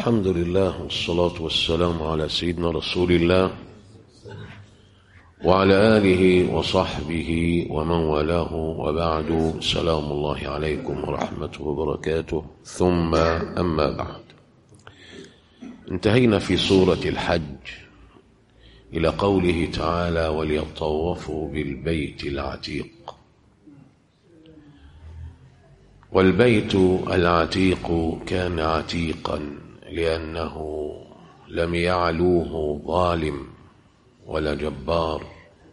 الحمد لله والصلاة والسلام على سيدنا رسول الله وعلى آله وصحبه ومن والاه وبعد سلام الله عليكم ورحمته وبركاته ثم أما بعد انتهينا في سورة الحج إلى قوله تعالى وليطوفوا بالبيت العتيق والبيت العتيق كان عتيقا لأنه لم يعلوه ظالم ولا جبار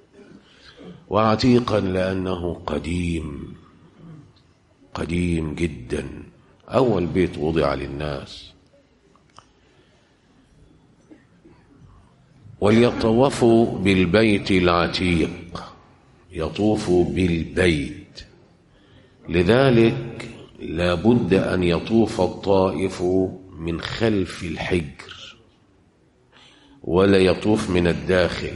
وعتيقا لأنه قديم قديم جدا أول بيت وضع للناس وليطوفوا بالبيت العتيق يطوفوا بالبيت لذلك لا بد أن يطوف الطائف من خلف الحجر ولا يطوف من الداخل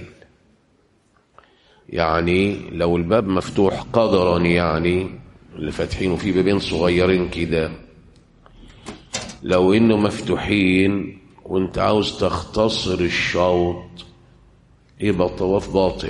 يعني لو الباب مفتوح قدرا يعني اللي فاتحينه فيه بابين صغيرين كده لو انه مفتوحين وانت عاوز تختصر الشوط يبقى الطواف باطل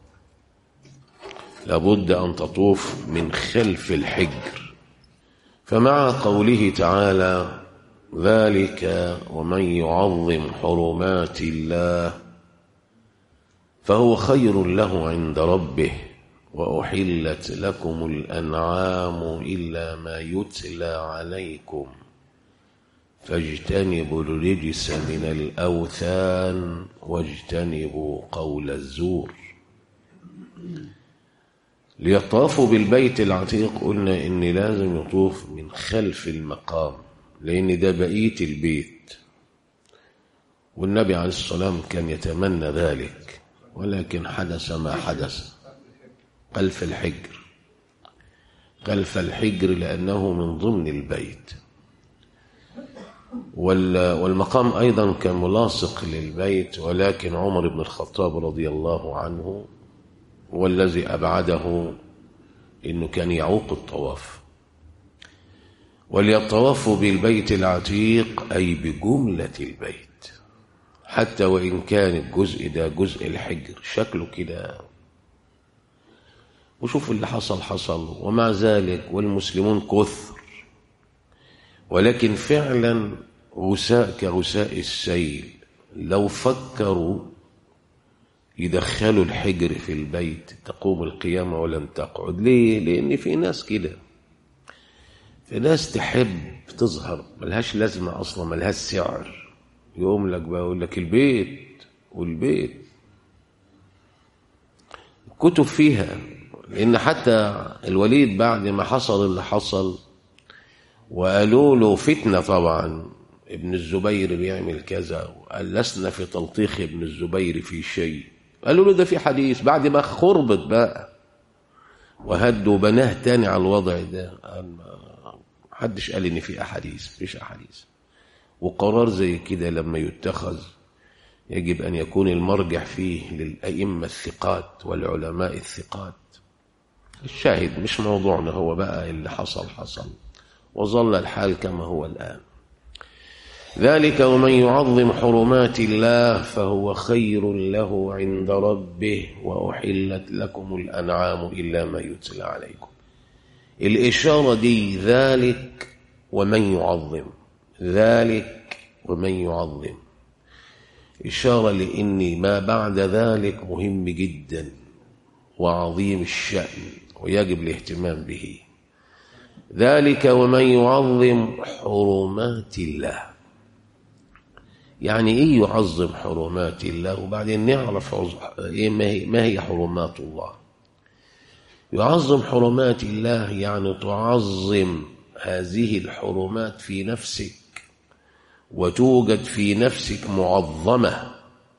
لابد أن تطوف من خلف الحجر فمع قوله تعالى ذلك ومن يعظم حرمات الله فهو خير له عند ربه وأحلت لكم الأنعام إلا ما يتلى عليكم فاجتنبوا الرجس من الأوثان واجتنبوا قول الزور ليطافوا بالبيت العتيق قلنا ان لازم يطوف من خلف المقام لان ده بقيه البيت والنبي عليه السلام كان يتمنى ذلك ولكن حدث ما حدث خلف الحجر خلف الحجر لانه من ضمن البيت والمقام ايضا كان ملاصق للبيت ولكن عمر بن الخطاب رضي الله عنه والذي أبعده إنه كان يعوق الطواف وليطوف بالبيت العتيق أي بجملة البيت حتى وإن كان الجزء ده جزء الحجر شكله كده وشوف اللي حصل حصل ومع ذلك والمسلمون كثر ولكن فعلا غساء كغساء السيل لو فكروا يدخلوا الحجر في البيت تقوم القيامة ولن تقعد ليه؟ لأن في ناس كده في ناس تحب تظهر ملهاش لازمة أصلا ملهاش سعر يقوم لك بقى يقول لك البيت والبيت كتب فيها لأن حتى الوليد بعد ما حصل اللي حصل وقالوا له فتنة طبعا ابن الزبير بيعمل كذا وقال لسنا في تلطيخ ابن الزبير في شيء قالوا له ده في حديث بعد ما خربت بقى وهدوا بناه تاني على الوضع ده قال محدش قال ان في احاديث مفيش احاديث وقرار زي كده لما يتخذ يجب ان يكون المرجع فيه للائمه الثقات والعلماء الثقات الشاهد مش موضوعنا هو بقى اللي حصل حصل وظل الحال كما هو الان ذلك ومن يعظم حرمات الله فهو خير له عند ربه وأحلت لكم الأنعام إلا ما يتلى عليكم الإشارة دي ذلك ومن يعظم ذلك ومن يعظم إشارة لأن ما بعد ذلك مهم جدا وعظيم الشأن ويجب الاهتمام به ذلك ومن يعظم حرمات الله يعني ايه يعظم حرمات الله وبعدين نعرف ايه ما هي, ما هي حرمات الله يعظم حرمات الله يعني تعظم هذه الحرمات في نفسك وتوجد في نفسك معظمة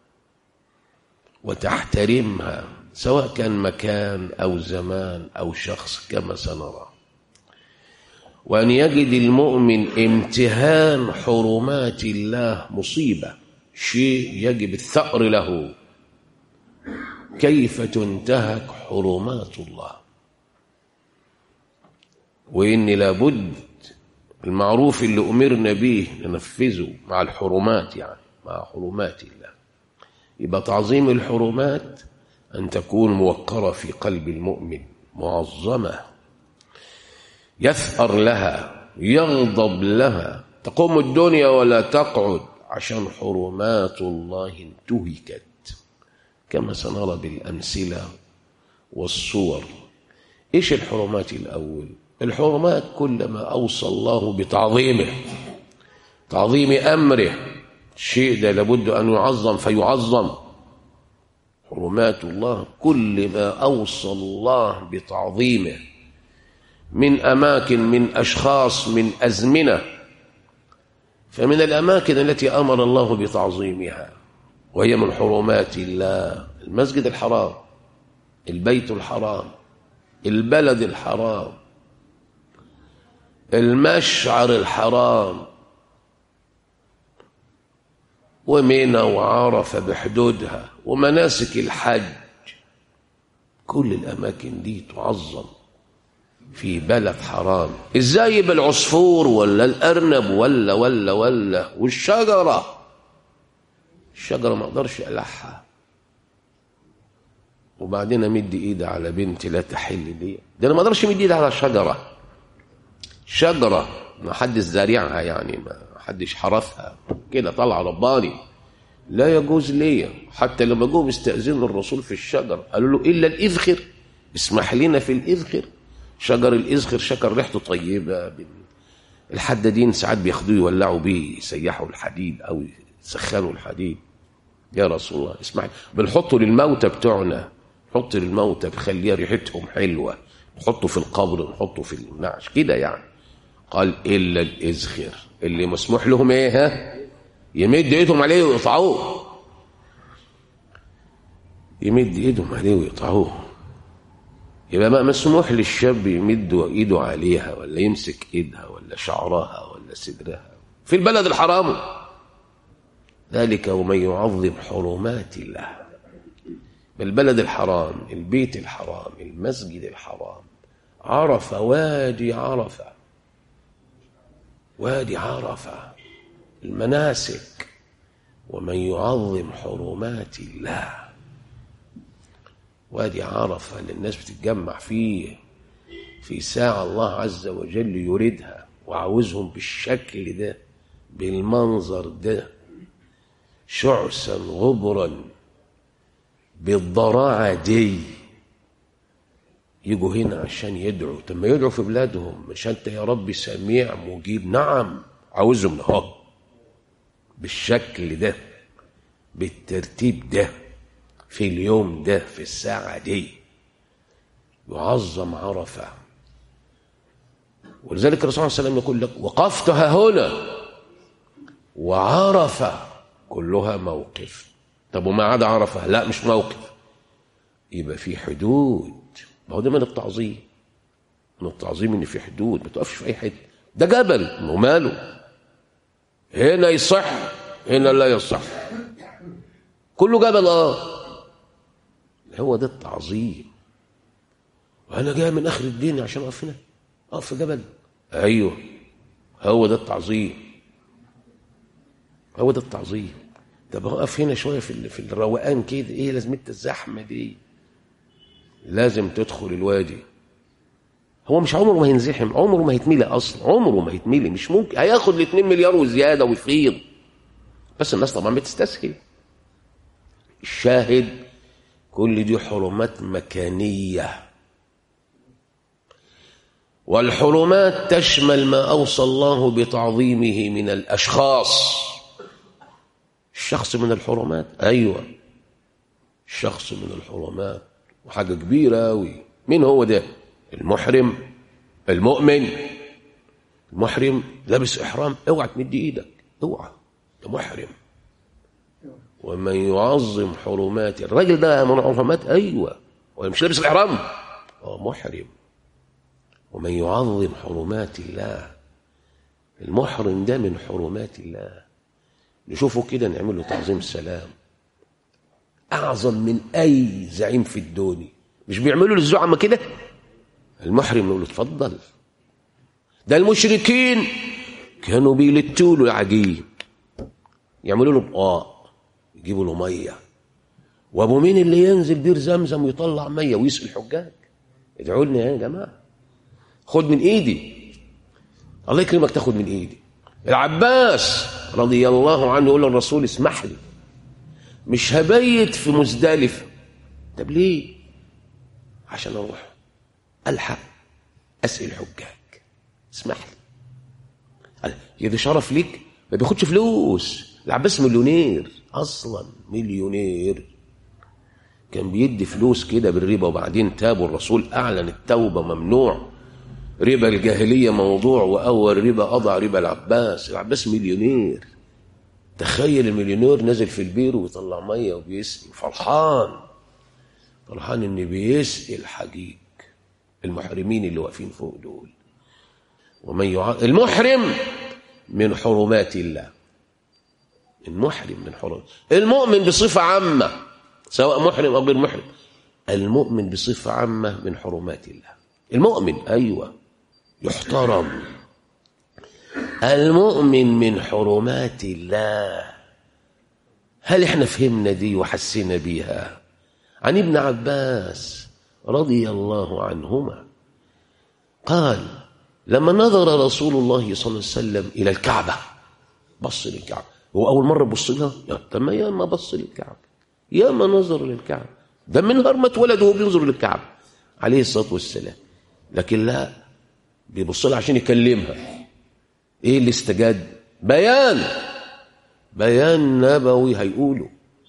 وتحترمها سواء كان مكان أو زمان أو شخص كما سنرى وأن يجد المؤمن امتهان حرمات الله مصيبة شيء يجب الثأر له كيف تنتهك حرمات الله وإن لابد المعروف اللي أمرنا به ننفذه مع الحرمات يعني مع حرمات الله يبقى تعظيم الحرمات أن تكون موقرة في قلب المؤمن معظمة يثأر لها يغضب لها تقوم الدنيا ولا تقعد عشان حرمات الله انتهكت كما سنرى بالأمثلة والصور إيش الحرمات الأول الحرمات كلما أوصى الله بتعظيمه تعظيم أمره الشيء ده لابد أن يعظم فيعظم حرمات الله كل ما أوصى الله بتعظيمه من أماكن من أشخاص من أزمنة فمن الأماكن التي أمر الله بتعظيمها وهي من حرمات الله المسجد الحرام البيت الحرام البلد الحرام المشعر الحرام ومنى وعرفة بحدودها ومناسك الحج كل الأماكن دي تعظم في بلد حرام ازاي يبقى العصفور ولا الأرنب ولا ولا ولا والشجرة الشجرة ما اقدرش ألحها وبعدين امد ايدي على بنتي لا تحل لي ده انا ما اقدرش امد ايدي على شجره شجره ما حدش زارعها يعني ما حدش حرثها كده طلع رباني لا يجوز ليا حتى لما جم استأذنوا الرسول في الشجر قالوا له إلا الإذخر اسمح لنا في الإذخر شجر الإذخر شجر ريحته طيبة الحدادين ساعات بياخدوه يولعوا بيه يسيحوا الحديد أو يسخنوا الحديد يا رسول الله اسمع بنحطه للموتى بتوعنا نحط للموتى بخليها ريحتهم حلوة نحطه في القبر نحطه في النعش كده يعني قال إلا الإذخر اللي مسموح لهم إيه ها يمد إيدهم عليه ويقطعوه يمد إيدهم عليه ويقطعوه يبقى ما مسموح للشاب يمد إيده عليها ولا يمسك إيدها ولا شعرها ولا صدرها في البلد الحرام ذلك ومن يعظم حرمات الله البلد الحرام البيت الحرام المسجد الحرام عرفة وادي عرفة وادي عرفة المناسك ومن يعظم حرمات الله وادي عرفة اللي الناس بتتجمع فيه في ساعة الله عز وجل يريدها وعاوزهم بالشكل ده بالمنظر ده شعثا غبرا بالضراعة دي يجوا هنا عشان يدعوا طب ما يدعوا في بلادهم مش انت يا رب سميع مجيب نعم عاوزهم اهو بالشكل ده بالترتيب ده في اليوم ده في الساعة دي يعظم عرفة ولذلك الرسول صلى الله عليه وسلم يقول لك وقفتها هنا وعرفة كلها موقف طب وما عدا عرفة لا مش موقف يبقى في حدود ما هو ده من التعظيم من التعظيم ان في حدود ما تقفش في اي حته ده جبل وماله هنا يصح هنا لا يصح كله جبل اه هو ده التعظيم وانا جاي من اخر الدنيا عشان اقف هنا اقف في جبل ايوه هو ده التعظيم هو ده التعظيم طب اقف هنا شويه في في الروقان كده ايه لازمه الزحمه دي لازم تدخل الوادي هو مش عمره ما هينزحم عمره ما هيتملي اصلا عمره ما هيتملي مش ممكن هياخد ال 2 مليار وزياده ويفيض بس الناس طبعا بتستسهل الشاهد كل دي حرمات مكانيه والحرمات تشمل ما اوصى الله بتعظيمه من الاشخاص الشخص من الحرمات ايوه الشخص من الحرمات وحاجه كبيره قوي مين هو ده المحرم المؤمن المحرم لابس احرام اوعى تمد ايدك اوعى ده محرم ومن يعظم حرمات الراجل ده من حرمات ايوه ولا مش لابس الاحرام هو محرم ومن يعظم حرمات الله المحرم ده من حرمات الله نشوفه كده نعمل له تعظيم السلام اعظم من اي زعيم في الدنيا مش بيعملوا للزعماء كده المحرم يقول له اتفضل ده المشركين كانوا بيلتوا له العجيب يعملوا له بقاء يجيبوا له ميه وابو مين اللي ينزل بير زمزم ويطلع ميه ويسقي الحجاج ادعوا لنا يا جماعه خد من ايدي الله يكرمك تاخد من ايدي العباس رضي الله عنه يقول للرسول اسمح لي مش هبيت في مزدلفه طب ليه عشان اروح الحق اسقي الحجاج اسمح لي قال يا دي شرف ليك ما بياخدش فلوس العباس مليونير اصلا مليونير كان بيدي فلوس كده بالربا وبعدين تاب والرسول اعلن التوبه ممنوع ربا الجاهليه موضوع واول ربا قضى ربا العباس العباس مليونير تخيل المليونير نازل في البير ويطلع ميه وبيسقي فرحان فرحان ان بيسقي الحجيج المحرمين اللي واقفين فوق دول ومن يع... المحرم من حرمات الله المحرم من حرمات المؤمن بصفة عامة سواء محرم أو غير محرم المؤمن بصفة عامة من حرمات الله المؤمن أيوة يحترم المؤمن من حرمات الله هل احنا فهمنا دي وحسينا بيها عن ابن عباس رضي الله عنهما قال لما نظر رسول الله صلى الله عليه وسلم إلى الكعبة بص للكعبة هو أول مرة بص لها طب ما ياما بص للكعبة ياما نظر للكعبة ده من نهار ما اتولد وهو بينظر للكعبة عليه الصلاة والسلام لكن لا بيبص لها عشان يكلمها ايه اللي استجاد بيان بيان نبوي هيقوله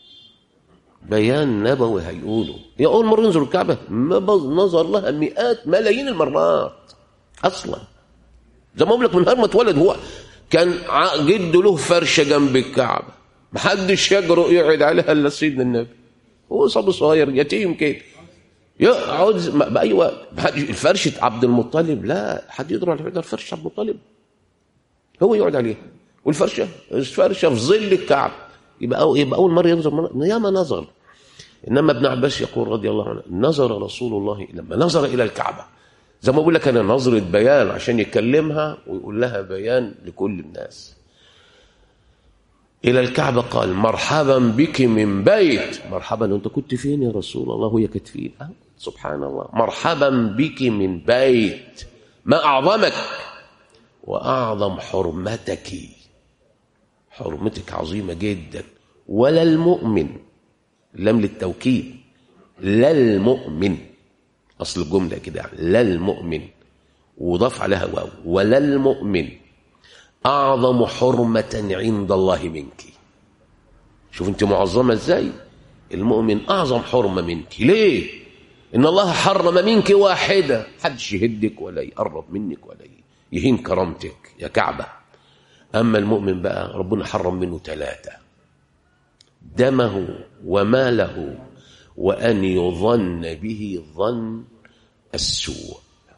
بيان نبوي هيقوله هي اول مره ينظر الكعبه ما نظر لها مئات ملايين المرات اصلا زي ما اقول لك من نهار ما اتولد هو كان جده له فرشه جنب الكعبه محدش يجرؤ يقعد عليها الا سيدنا النبي هو صبي صغير يتيم كده يقعد باي وقت فرشه عبد المطلب لا حد يقدر على فرشه عبد المطلب هو يقعد عليها والفرشه الفرشه في ظل الكعبه يبقى أو يبقى اول مره ينظر ياما نظر انما ابن عباس يقول رضي الله عنه نظر رسول الله لما نظر الى الكعبه زي ما بقول لك انا نظره بيان عشان يكلمها ويقول لها بيان لكل الناس الى الكعبه قال مرحبا بك من بيت مرحبا انت كنت فين يا رسول الله وهي كانت فين أه سبحان الله مرحبا بك من بيت ما اعظمك واعظم حرمتك حرمتك عظيمه جدا ولا المؤمن لم للتوكيد لا المؤمن اصل الجمله كده يعني لا المؤمن وضاف عليها واو ولا المؤمن اعظم حرمه عند الله منك شوف انت معظمه ازاي المؤمن اعظم حرمه منك ليه ان الله حرم منك واحده حدش يهدك ولا يقرب منك ولا يهين كرامتك يا كعبه اما المؤمن بقى ربنا حرم منه ثلاثه دمه وماله وأن يظن به ظن السوء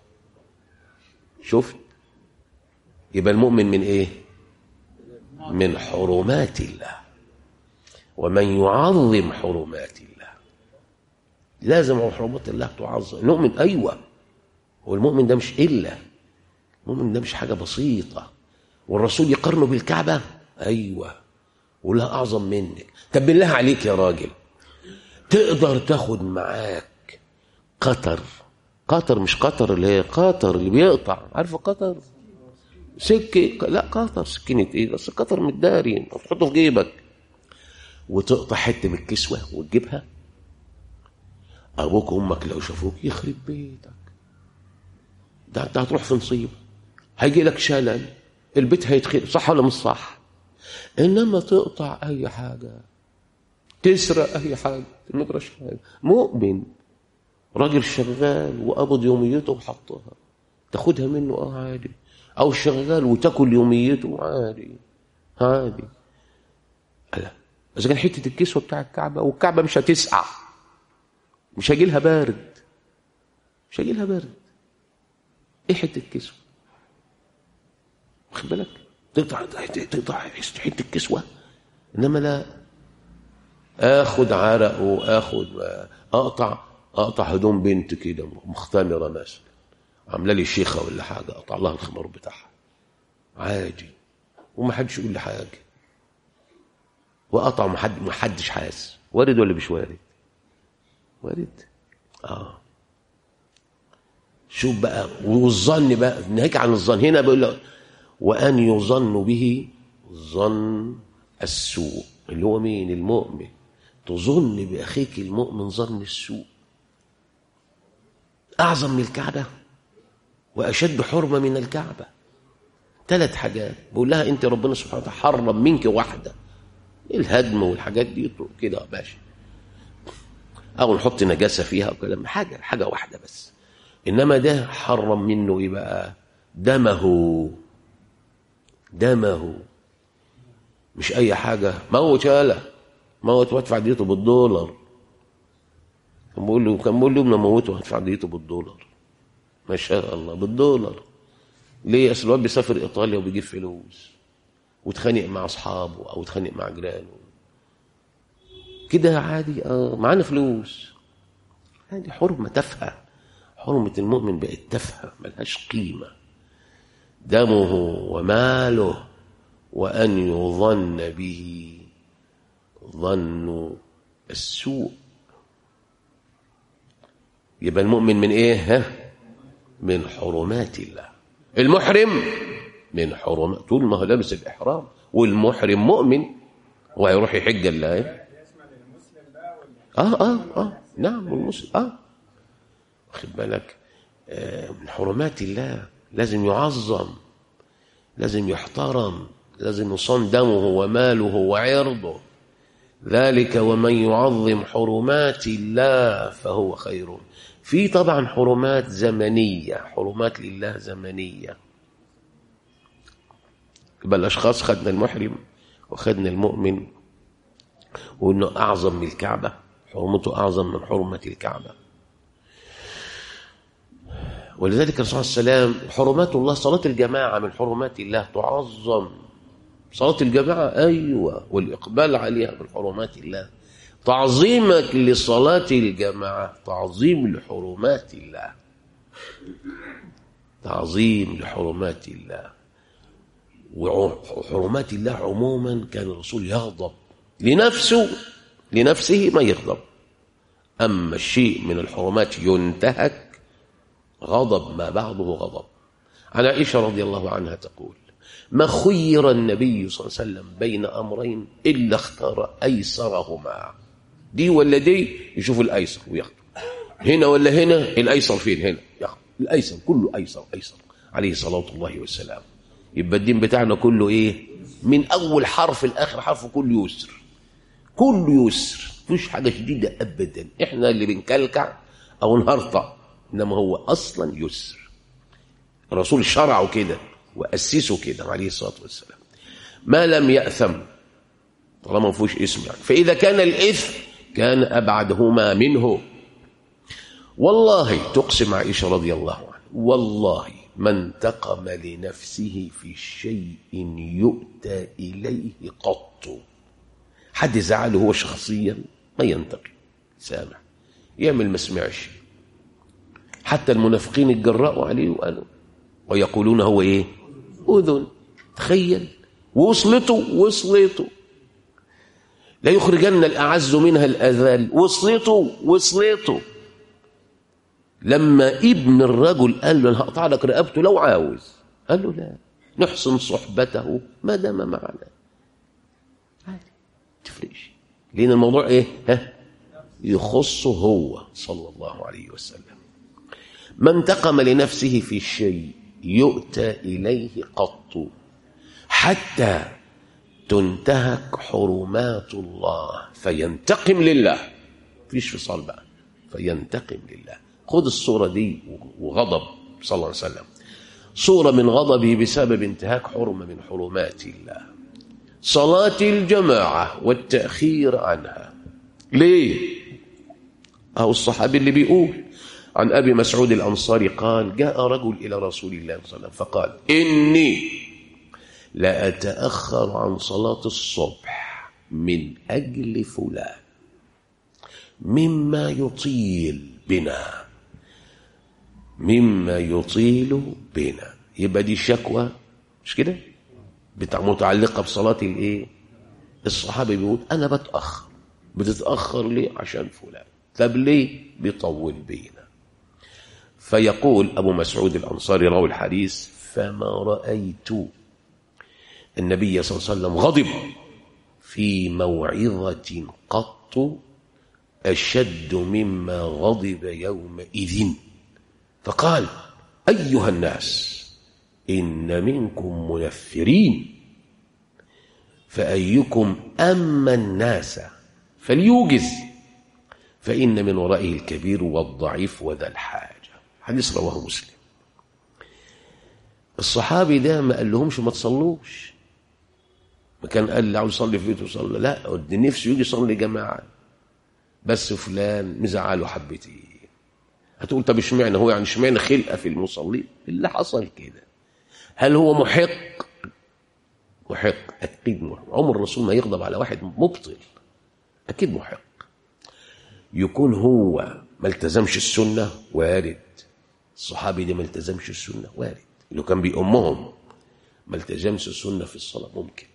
شفت يبقى المؤمن من ايه من حرمات الله ومن يعظم حرمات الله لازم حرمات الله تعظم نؤمن ايوه هو المؤمن ده مش الا المؤمن ده مش حاجه بسيطه والرسول يقارنه بالكعبه ايوه ولا اعظم منك طب بالله عليك يا راجل تقدر تاخد معاك قطر قطر مش قطر اللي هي قطر اللي بيقطع عارفه قطر سكه لا قطر سكينه ايه بس قطر متداري تحطه في جيبك وتقطع حته من الكسوه وتجيبها ابوك وامك لو شافوك يخرب بيتك ده انت هتروح في نصيب هيجي لك شلل البيت هيتخرب صح ولا مش صح انما تقطع اي حاجه تسرق اي حاجه تنقرش حاجه مؤمن راجل شغال وقبض يوميته وحطها تاخدها منه اه عادي او شغال وتاكل يوميته عادي عادي لا اذا كان حته الكسوه بتاع الكعبه والكعبه مش هتسقع مش هيجي لها بارد مش هيجي لها بارد ايه حته الكسوه واخد بالك تقطع تقطع حته الكسوه انما لا اخد عرق واخد اقطع اقطع هدوم بنت كده مختمره مثلا عامله لي شيخه ولا حاجه اقطع لها الخمار بتاعها عادي وما حدش يقول لي حاجه وقطع ما حد ما حدش حاس وارد ولا مش وارد وارد اه شوف بقى والظن بقى ناهيك عن الظن هنا بيقول لك وان يظن به ظن السوء اللي هو مين المؤمن تظن باخيك المؤمن ظن السوء اعظم من الكعبه واشد حرمه من الكعبه ثلاث حاجات بقول لها انت ربنا سبحانه وتعالى حرم منك واحده الهدم والحاجات دي كده ماشي او نحط نجاسه فيها او كلام حاجه حاجه واحده بس انما ده حرم منه ايه بقى دمه دمه مش اي حاجه موت يالا موت وادفع ديته بالدولار كان بقول له كان بقول له ابني موته وادفع ديته بالدولار ما شاء الله بالدولار ليه اصل الواد بيسافر ايطاليا وبيجيب فلوس وتخانق مع اصحابه او تخانق مع جيرانه كده عادي اه معانا فلوس هذه حرمه تافهه حرمه المؤمن بقت تافهه ملهاش قيمه دمه وماله وان يظن به ظن السوء يبقى المؤمن من ايه ها من حرمات الله المحرم من حرمات طول ما هو لابس الاحرام والمحرم مؤمن وهيروح يحج الله اه اه اه نعم والمسلم اه واخد بالك آه من حرمات الله لازم يعظم لازم يحترم لازم يصان دمه وماله وعرضه ذلك ومن يعظم حرمات الله فهو خير في طبعا حرمات زمنية حرمات لله زمنية يبقى الأشخاص خدنا المحرم وخدنا المؤمن وإنه أعظم من الكعبة حرمته أعظم من حرمة الكعبة ولذلك الرسول صلى الله عليه وسلم حرمات الله صلاة الجماعة من حرمات الله تعظم صلاة الجماعة أيوة والإقبال عليها من حرمات الله تعظيمك لصلاة الجماعة تعظيم لحرمات الله تعظيم لحرمات الله وحرمات الله عموما كان الرسول يغضب لنفسه لنفسه ما يغضب أما الشيء من الحرمات ينتهك غضب ما بعضه غضب عن عائشة رضي الله عنها تقول ما خير النبي صلى الله عليه وسلم بين أمرين إلا اختار أيسرهما دي ولا دي يشوف الأيسر وياخده هنا ولا هنا الأيسر فين هنا ياخده الأيسر كله أيسر أيسر عليه صلاة الله والسلام يبقى الدين بتاعنا كله إيه من أول حرف لآخر حرف كله يسر كله يسر مفيش حاجة شديدة أبدا إحنا اللي بنكلكع أو نهرطع إنما هو أصلا يسر الرسول شرعه كده وأسسه كده عليه الصلاة والسلام ما لم يأثم طالما ما فيهوش اسم يعني فإذا كان الإثم كان أبعدهما منه والله تقسم عائشة رضي الله عنها والله ما انتقم لنفسه في شيء يؤتى إليه قط حد زعله هو شخصيا ما ينتقم سامح يعمل ما سمعش حتى المنافقين اتجرأوا عليه وقالوا ويقولون هو ايه أذن تخيل وصلته وصلته لا يخرجن الأعز منها الأذل وصلته وصلته لما ابن الرجل قال له انا هقطع لك رقبته لو عاوز قال له لا نحسن صحبته ما دام معنا عادي تفرقش لأن الموضوع ايه ها يخصه هو صلى الله عليه وسلم ما انتقم لنفسه في شيء يؤتى إليه قط حتى تنتهك حرمات الله فينتقم لله فيش فصال بقى فينتقم لله خذ الصورة دي وغضب صلى الله عليه وسلم صورة من غضبه بسبب انتهاك حرمة من حرمات الله صلاة الجماعة والتأخير عنها ليه أو الصحابي اللي بيقول عن أبي مسعود الأنصاري قال جاء رجل إلى رسول الله صلى الله عليه وسلم فقال إني لأتأخر عن صلاة الصبح من أجل فلان مما يطيل بنا مما يطيل بنا يبقى دي شكوى مش كده بتاع متعلقة بصلاة الايه الصحابي بيقول انا بتأخر بتتأخر ليه عشان فلان طب ليه بيطول بينا فيقول أبو مسعود الأنصاري راوي الحديث فما رأيت النبي صلى الله عليه وسلم غضب في موعظة قط أشد مما غضب يومئذ فقال أيها الناس إن منكم منفرين فأيكم أما الناس فليوجز فإن من ورائه الكبير والضعيف وذا الحاجة حديث رواه مسلم الصحابي ده ما قال لهمش ما تصلوش ما كان قال اللي عاوز يصلي في بيته يصلي لا ده نفسه يجي يصلي جماعة بس فلان مزعله حبتين هتقول طب اشمعنى هو يعني اشمعنى خلقه في المصلين اللي حصل كده هل هو محق محق اكيد محق عمر الرسول ما يغضب على واحد مبطل اكيد محق يكون هو ما التزمش السنه وارد الصحابي ده ما التزمش السنه وارد اللي كان بيأمهم ما التزمش السنه في الصلاه ممكن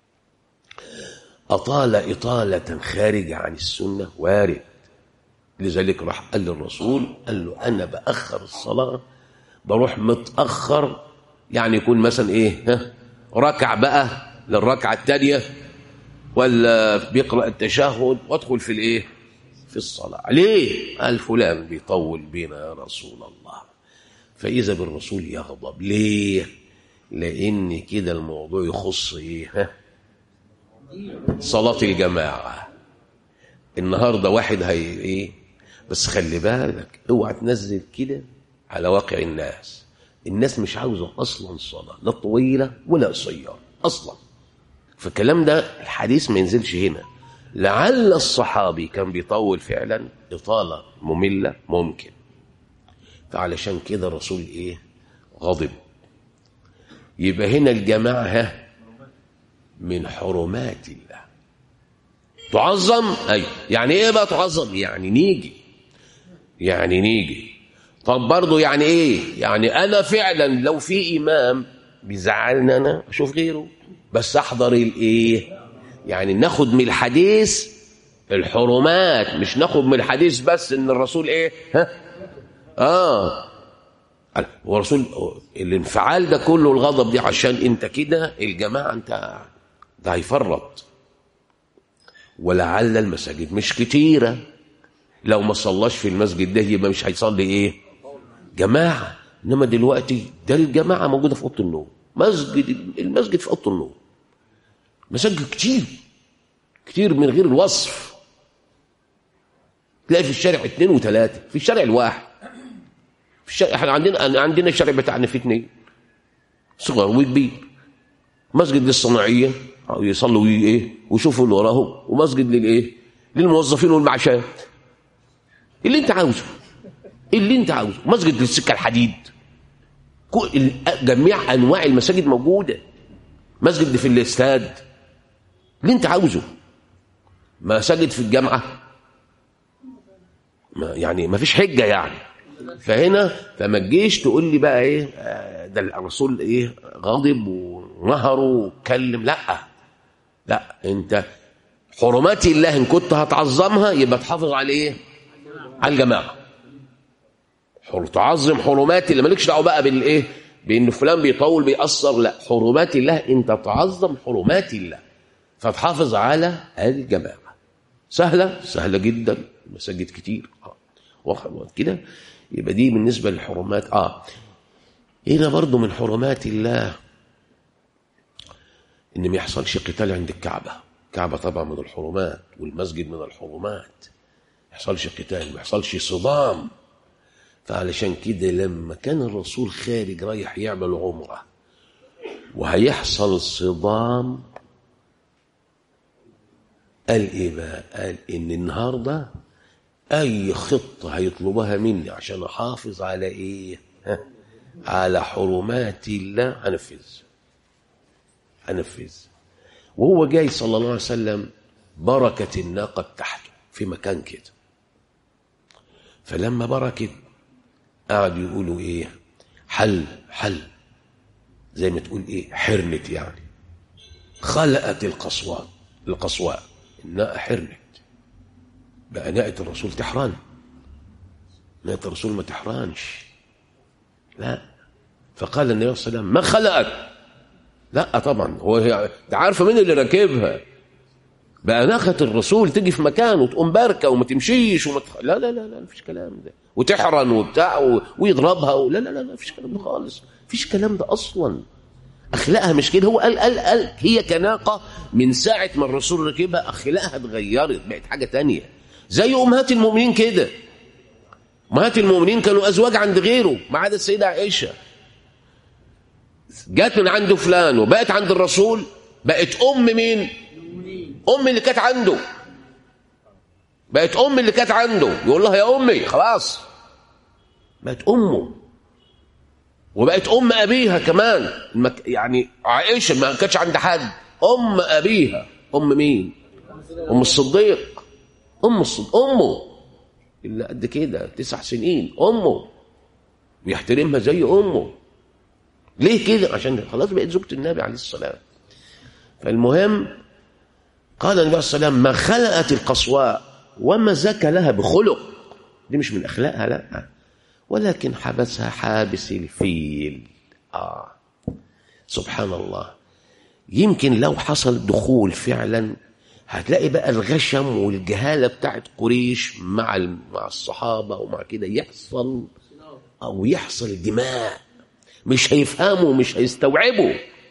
أطال إطالة خارجة عن السنة وارد لذلك راح قال للرسول قال له أنا بأخر الصلاة بروح متأخر يعني يكون مثلا إيه ها ركع بقى للركعة الثانية ولا بيقرأ التشهد وادخل في الإيه في الصلاة ليه قال فلان بيطول بينا يا رسول الله فإذا بالرسول يغضب ليه لأن كده الموضوع يخص إيه ها صلاة الجماعة النهاردة واحد هي ايه بس خلي بالك اوعى تنزل كده على واقع الناس الناس مش عاوزة اصلا صلاة لا طويلة ولا قصيرة اصلا فالكلام ده الحديث ما ينزلش هنا لعل الصحابي كان بيطول فعلا اطالة مملة ممكن فعلشان كده الرسول ايه غضب يبقى هنا الجماعة ها من حرمات الله تعظم أي يعني إيه بقى تعظم يعني نيجي يعني نيجي طب برضه يعني إيه يعني أنا فعلا لو في إمام بيزعلني أنا أشوف غيره بس أحضر الإيه يعني ناخد من الحديث الحرمات مش ناخد من الحديث بس إن الرسول إيه ها آه هو الرسول الانفعال ده كله الغضب دي عشان انت كده الجماعه انت ده هيفرط ولعل المساجد مش كتيرة لو ما صلاش في المسجد ده يبقى مش هيصلي ايه جماعة انما دلوقتي ده الجماعة موجودة في اوضه النوم مسجد المسجد في اوضه النوم مساجد كتير كتير من غير الوصف تلاقي في الشارع اثنين وثلاثة في الشارع الواحد في الشارع احنا عندنا عندنا الشارع بتاعنا فيه اثنين صغر وكبير مسجد للصناعيه يصلوا ايه ويشوفوا اللي وراهم ومسجد للايه للموظفين والمعاشات اللي انت عاوزه اللي انت عاوزه مسجد للسكه الحديد جميع انواع المساجد موجوده مسجد في الاستاد اللي انت عاوزه مساجد في الجامعه ما يعني ما فيش حجه يعني فهنا فما تجيش تقول لي بقى ايه ده الرسول ايه غضب ونهره واتكلم لا لا انت حرمات الله ان كنت هتعظمها يبقى تحافظ على ايه على الجماعه حر تعظم حرمات الله مالكش دعوه بقى بالايه بان فلان بيطول بيأثر لا حرمات الله انت تعظم حرمات الله فتحافظ على الجماعه سهله سهله جدا مساجد كتير واخد كده يبقى دي بالنسبه للحرمات اه هنا برضو من حرمات الله ان ما يحصلش قتال عند الكعبه الكعبه طبعا من الحرمات والمسجد من الحرمات ما يحصلش قتال ما يحصلش صدام فعلشان كده لما كان الرسول خارج رايح يعمل عمره وهيحصل صدام قال ايه بقى قال ان النهارده اي خطه هيطلبها مني عشان احافظ على ايه ها؟ على حرمات الله هنفذ هنفذ وهو جاي صلى الله عليه وسلم بركت الناقه تحته في مكان كده فلما بركت قعدوا يقولوا ايه حل حل زي ما تقول ايه حرنت يعني خلقت القصواء القصواء الناقة حرنت بقى ناقة الرسول تحران ناقة الرسول ما تحرانش لا فقال النبي صلى الله عليه وسلم ما خلقت لا طبعا هو هي ده عارفه مين اللي راكبها بقى ناخت الرسول تيجي في مكان وتقوم باركه وما تمشيش وما تخ... لا لا لا لا مفيش كلام ده وتحرن وبتاع و... ويضربها و... لا لا لا لا مفيش كلام ده خالص مفيش كلام ده اصلا اخلاقها مش كده هو قال قال قال هي كناقه من ساعه ما الرسول ركبها اخلاقها اتغيرت بقت حاجه تانية زي امهات المؤمنين كده امهات المؤمنين كانوا ازواج عند غيره ما عدا السيده عائشه جت من عند فلان وبقت عند الرسول بقت ام مين ام اللي كانت عنده بقت ام اللي كانت عنده يقول لها يا امي خلاص بقت امه وبقت ام ابيها كمان المك... يعني عائشه ما كانتش عند حد ام ابيها ام مين ام الصديق ام الصديق امه اللي قد كده تسع سنين امه بيحترمها زي امه ليه كده عشان خلاص بقت زوجة النبي عليه الصلاة فالمهم قال النبي صلى الله عليه وسلم ما خلقت القصواء وما زكى لها بخلق دي مش من أخلاقها لا ولكن حبسها حابس الفيل آه سبحان الله يمكن لو حصل دخول فعلا هتلاقي بقى الغشم والجهالة بتاعت قريش مع مع الصحابة ومع كده يحصل أو يحصل دماء مش هيفهموا مش هيستوعبوا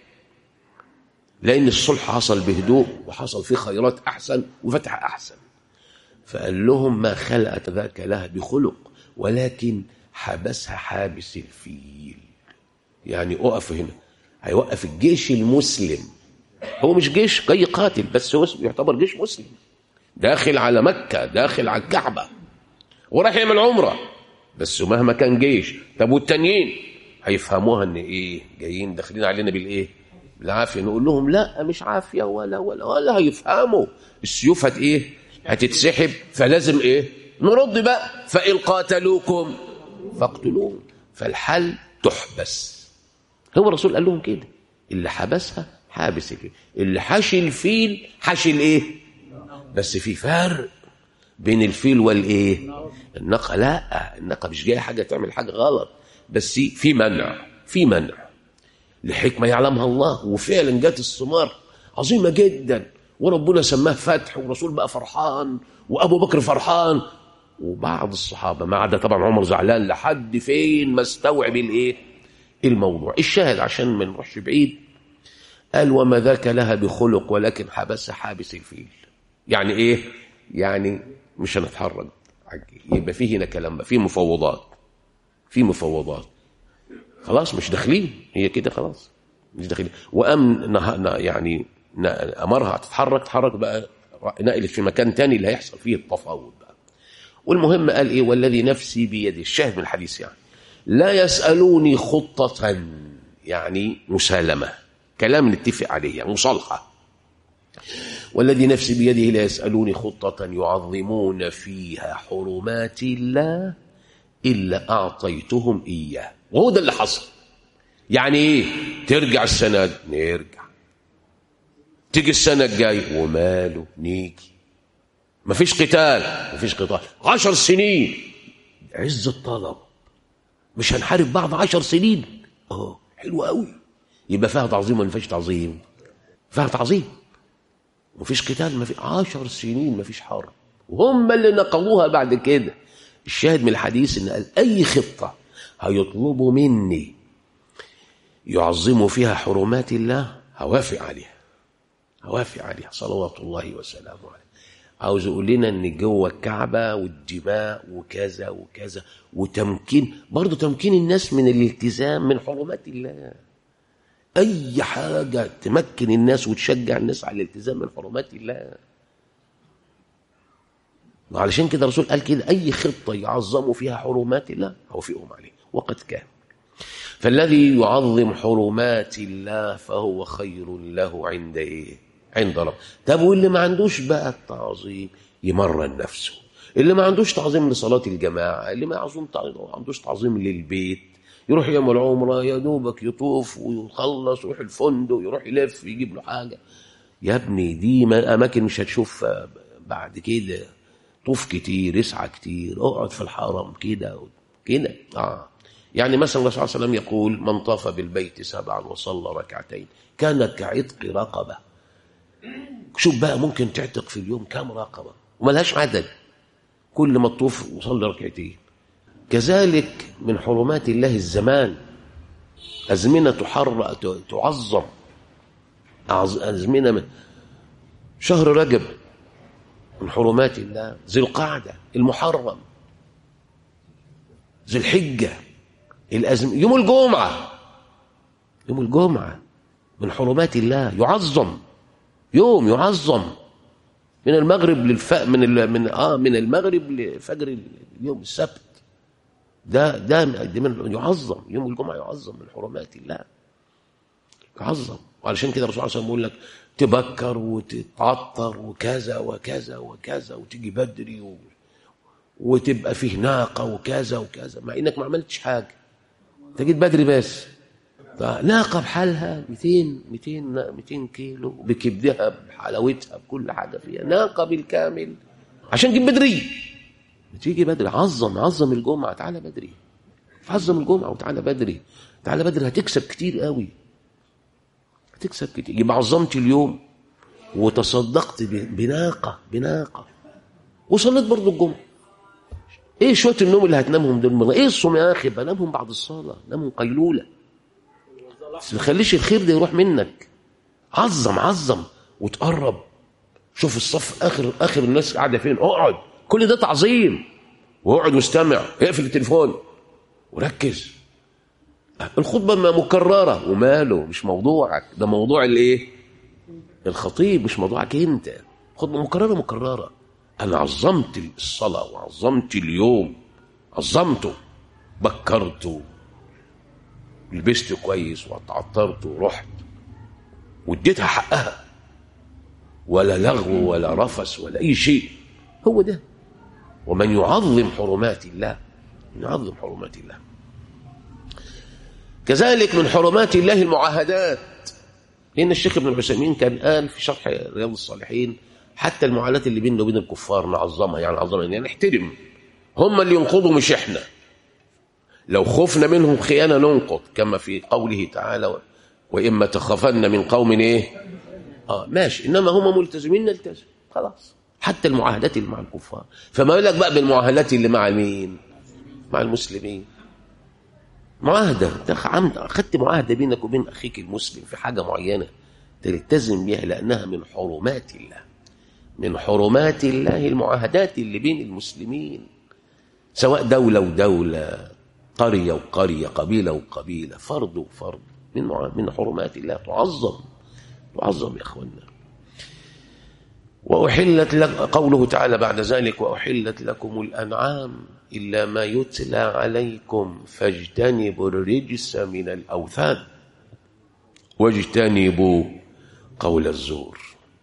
لأن الصلح حصل بهدوء وحصل فيه خيرات أحسن وفتح أحسن فقال لهم ما خلقت ذاك لها بخلق ولكن حبسها حابس الفيل يعني أقف هنا هيوقف الجيش المسلم هو مش جيش جاي قاتل بس هو يعتبر جيش مسلم داخل على مكة داخل على الكعبة وراح يعمل عمرة بس مهما كان جيش طب والتانيين هيفهموها ان ايه جايين داخلين علينا بالايه بالعافيه نقول لهم لا مش عافيه ولا ولا ولا هيفهموا السيوف هت ايه هتتسحب فلازم ايه نرد بقى فان قاتلوكم فاقتلوهم فالحل تحبس هو الرسول قال لهم كده اللي حبسها حابس الفيل اللي حشي الفيل حشي الايه بس في فرق بين الفيل والايه الناقه لا الناقه مش جايه حاجه تعمل حاجه غلط بس في منع في منع لحكمة يعلمها الله وفعلا جت الثمار عظيمة جدا وربنا سماه فتح والرسول بقى فرحان وأبو بكر فرحان وبعض الصحابة ما عدا طبعا عمر زعلان لحد فين ما استوعب الايه الموضوع الشاهد عشان ما نروحش بعيد قال وما ذاك لها بخلق ولكن حبسها حابس الفيل يعني ايه يعني مش هنتحرك يبقى فيه هنا كلام في مفوضات في مفوضات خلاص مش داخلين هي كده خلاص مش داخلين وام يعني امرها تتحرك تتحرك بقى نقلت في مكان تاني اللي هيحصل فيه التفاوض بقى والمهم قال ايه والذي نفسي بيده الشاهد من الحديث يعني لا يسالوني خطه يعني مسالمه كلام نتفق عليه يعني مصالحه والذي نفسي بيده لا يسالوني خطه يعظمون فيها حرمات الله إلا أعطيتهم إياه وهو ده اللي حصل يعني إيه ترجع السنة دي نرجع تيجي السنة الجاية وماله نيجي مفيش قتال مفيش قتال عشر سنين عز الطلب مش هنحارب بعض عشر سنين اه حلو قوي يبقى فيها تعظيم ولا مفيش تعظيم فيها تعظيم مفيش قتال مفيش عشر سنين مفيش حرب وهم اللي نقضوها بعد كده الشاهد من الحديث ان قال اي خطه هيطلبوا مني يعظموا فيها حرمات الله هوافق عليها هوافق عليها صلوات الله وسلامه عليه عاوز يقول لنا ان جوه الكعبه والدماء وكذا وكذا وتمكين برضه تمكين الناس من الالتزام من حرمات الله اي حاجه تمكن الناس وتشجع الناس على الالتزام من حرمات الله وعلشان كده الرسول قال كده أي خطة يعظموا فيها حرمات الله أوفئهم عليه وقد كان فالذي يعظم حرمات الله فهو خير له عند إيه عند رب طب واللي ما عندوش بقى التعظيم يمرن نفسه اللي ما عندوش تعظيم لصلاة الجماعة اللي ما عظيم ما عندوش تعظيم للبيت يروح يعمل عمرة يا دوبك يطوف ويخلص ويروح الفندق يروح يلف يجيب له حاجة يا ابني دي أماكن مش هتشوفها بعد كده طوف كتير اسعى كتير اقعد في الحرم كده كده اه يعني مثلا الرسول صلى الله عليه وسلم يقول من طاف بالبيت سبعا وصلى ركعتين كانت كعتق رقبة شوف بقى ممكن تعتق في اليوم كام رقبة وملهاش عدد كل ما تطوف وصلي ركعتين كذلك من حرمات الله الزمان أزمنة تحر تعظم أزمنة من شهر رجب من حرمات الله ذي القعدة المحرم ذي الحجة الأزم يوم الجمعة يوم الجمعة من حرمات الله يعظم يوم يعظم من المغرب للف من ال... من اه من المغرب لفجر اليوم السبت ده ده من يعظم يوم الجمعة يعظم من حرمات الله يعظم وعلشان كده الرسول صلى الله عليه وسلم يقول لك تبكر وتتعطر وكذا وكذا وكذا وتيجي بدري و... وتبقى فيه ناقة وكذا وكذا مع انك ما عملتش حاجة انت جيت بدري بس ناقة بحالها 200 200 200 كيلو بكبدها بحلاوتها بكل حاجة فيها ناقة بالكامل عشان تجيب بدري تيجي بدري عظم عظم الجمعة تعالى بدري عظم الجمعة وتعالى بدري تعالى بدري هتكسب كتير قوي هتكسب كتير يبقى عظمت اليوم وتصدقت بناقة بناقة وصليت برضو الجمعة ايه شوية النوم اللي هتنامهم دول ايه الصوم يا اخي بنامهم بعد الصلاة نامهم قيلولة بس ما تخليش الخير ده يروح منك عظم عظم وتقرب شوف الصف اخر اخر الناس قاعده فين اقعد كل ده تعظيم واقعد واستمع اقفل التليفون وركز الخطبه ما مكرره وماله مش موضوعك ده موضوع الايه الخطيب مش موضوعك انت خطبه مكرره مكرره انا عظمت الصلاه وعظمت اليوم عظمته بكرته لبست كويس واتعطرت ورحت واديتها حقها ولا لغو ولا رفس ولا اي شيء هو ده ومن يعظم حرمات الله يعظم حرمات الله كذلك من حرمات الله المعاهدات لان الشيخ ابن العثيمين كان قال في شرح رياض الصالحين حتى المعاهدات اللي بيننا وبين الكفار نعظمها يعني نعظمها يعني نحترم هم اللي ينقضوا مش احنا لو خفنا منهم خيانة ننقض كما في قوله تعالى وإما تخافن من قوم إيه آه ماشي إنما هم ملتزمين نلتزم خلاص حتى المعاهدات اللي مع الكفار فما بالك بقى بالمعاهدات اللي مع مين مع المسلمين معاهدة أخذت معاهدة بينك وبين أخيك المسلم في حاجة معينة تلتزم بها لأنها من حرمات الله من حرمات الله المعاهدات اللي بين المسلمين سواء دولة ودولة قرية وقرية قبيلة وقبيلة فرد وفرد من من حرمات الله تعظم تعظم يا اخوانا وأحلت لك قوله تعالى بعد ذلك وأحلت لكم الأنعام إلا ما يتلى عليكم فاجتنبوا الرجس من الأوثان واجتنبوا قول الزور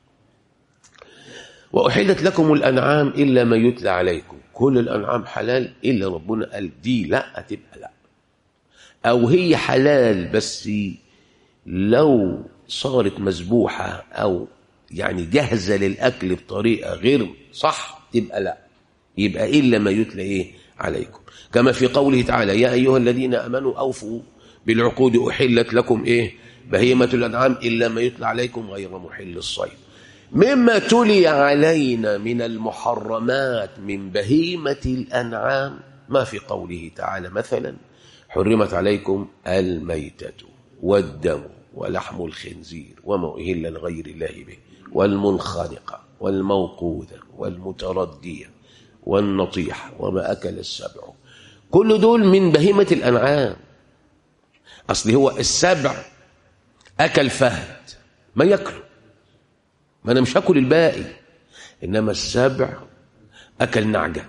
وأحلت لكم الأنعام إلا ما يتلى عليكم كل الأنعام حلال إلا ربنا قال دي لا تبقى لا أو هي حلال بس لو صارت مذبوحة أو يعني جاهزة للأكل بطريقة غير صح تبقى لا يبقى إلا ما يتلى إيه عليكم كما في قوله تعالى يا أيها الذين أمنوا أوفوا بالعقود أحلت لكم إيه بهيمة الأنعام إلا ما يتلى عليكم غير محل الصيد مما تلي علينا من المحرمات من بهيمة الأنعام ما في قوله تعالى مثلا حرمت عليكم الميتة والدم ولحم الخنزير وما أهل لغير الله به والمنخنقة والموقوذة والمتردية والنطيحة وما أكل السبع كل دول من بهيمة الأنعام أصل هو السبع أكل فهد ما يأكله ما أنا مش هاكل الباقي إنما السبع أكل نعجة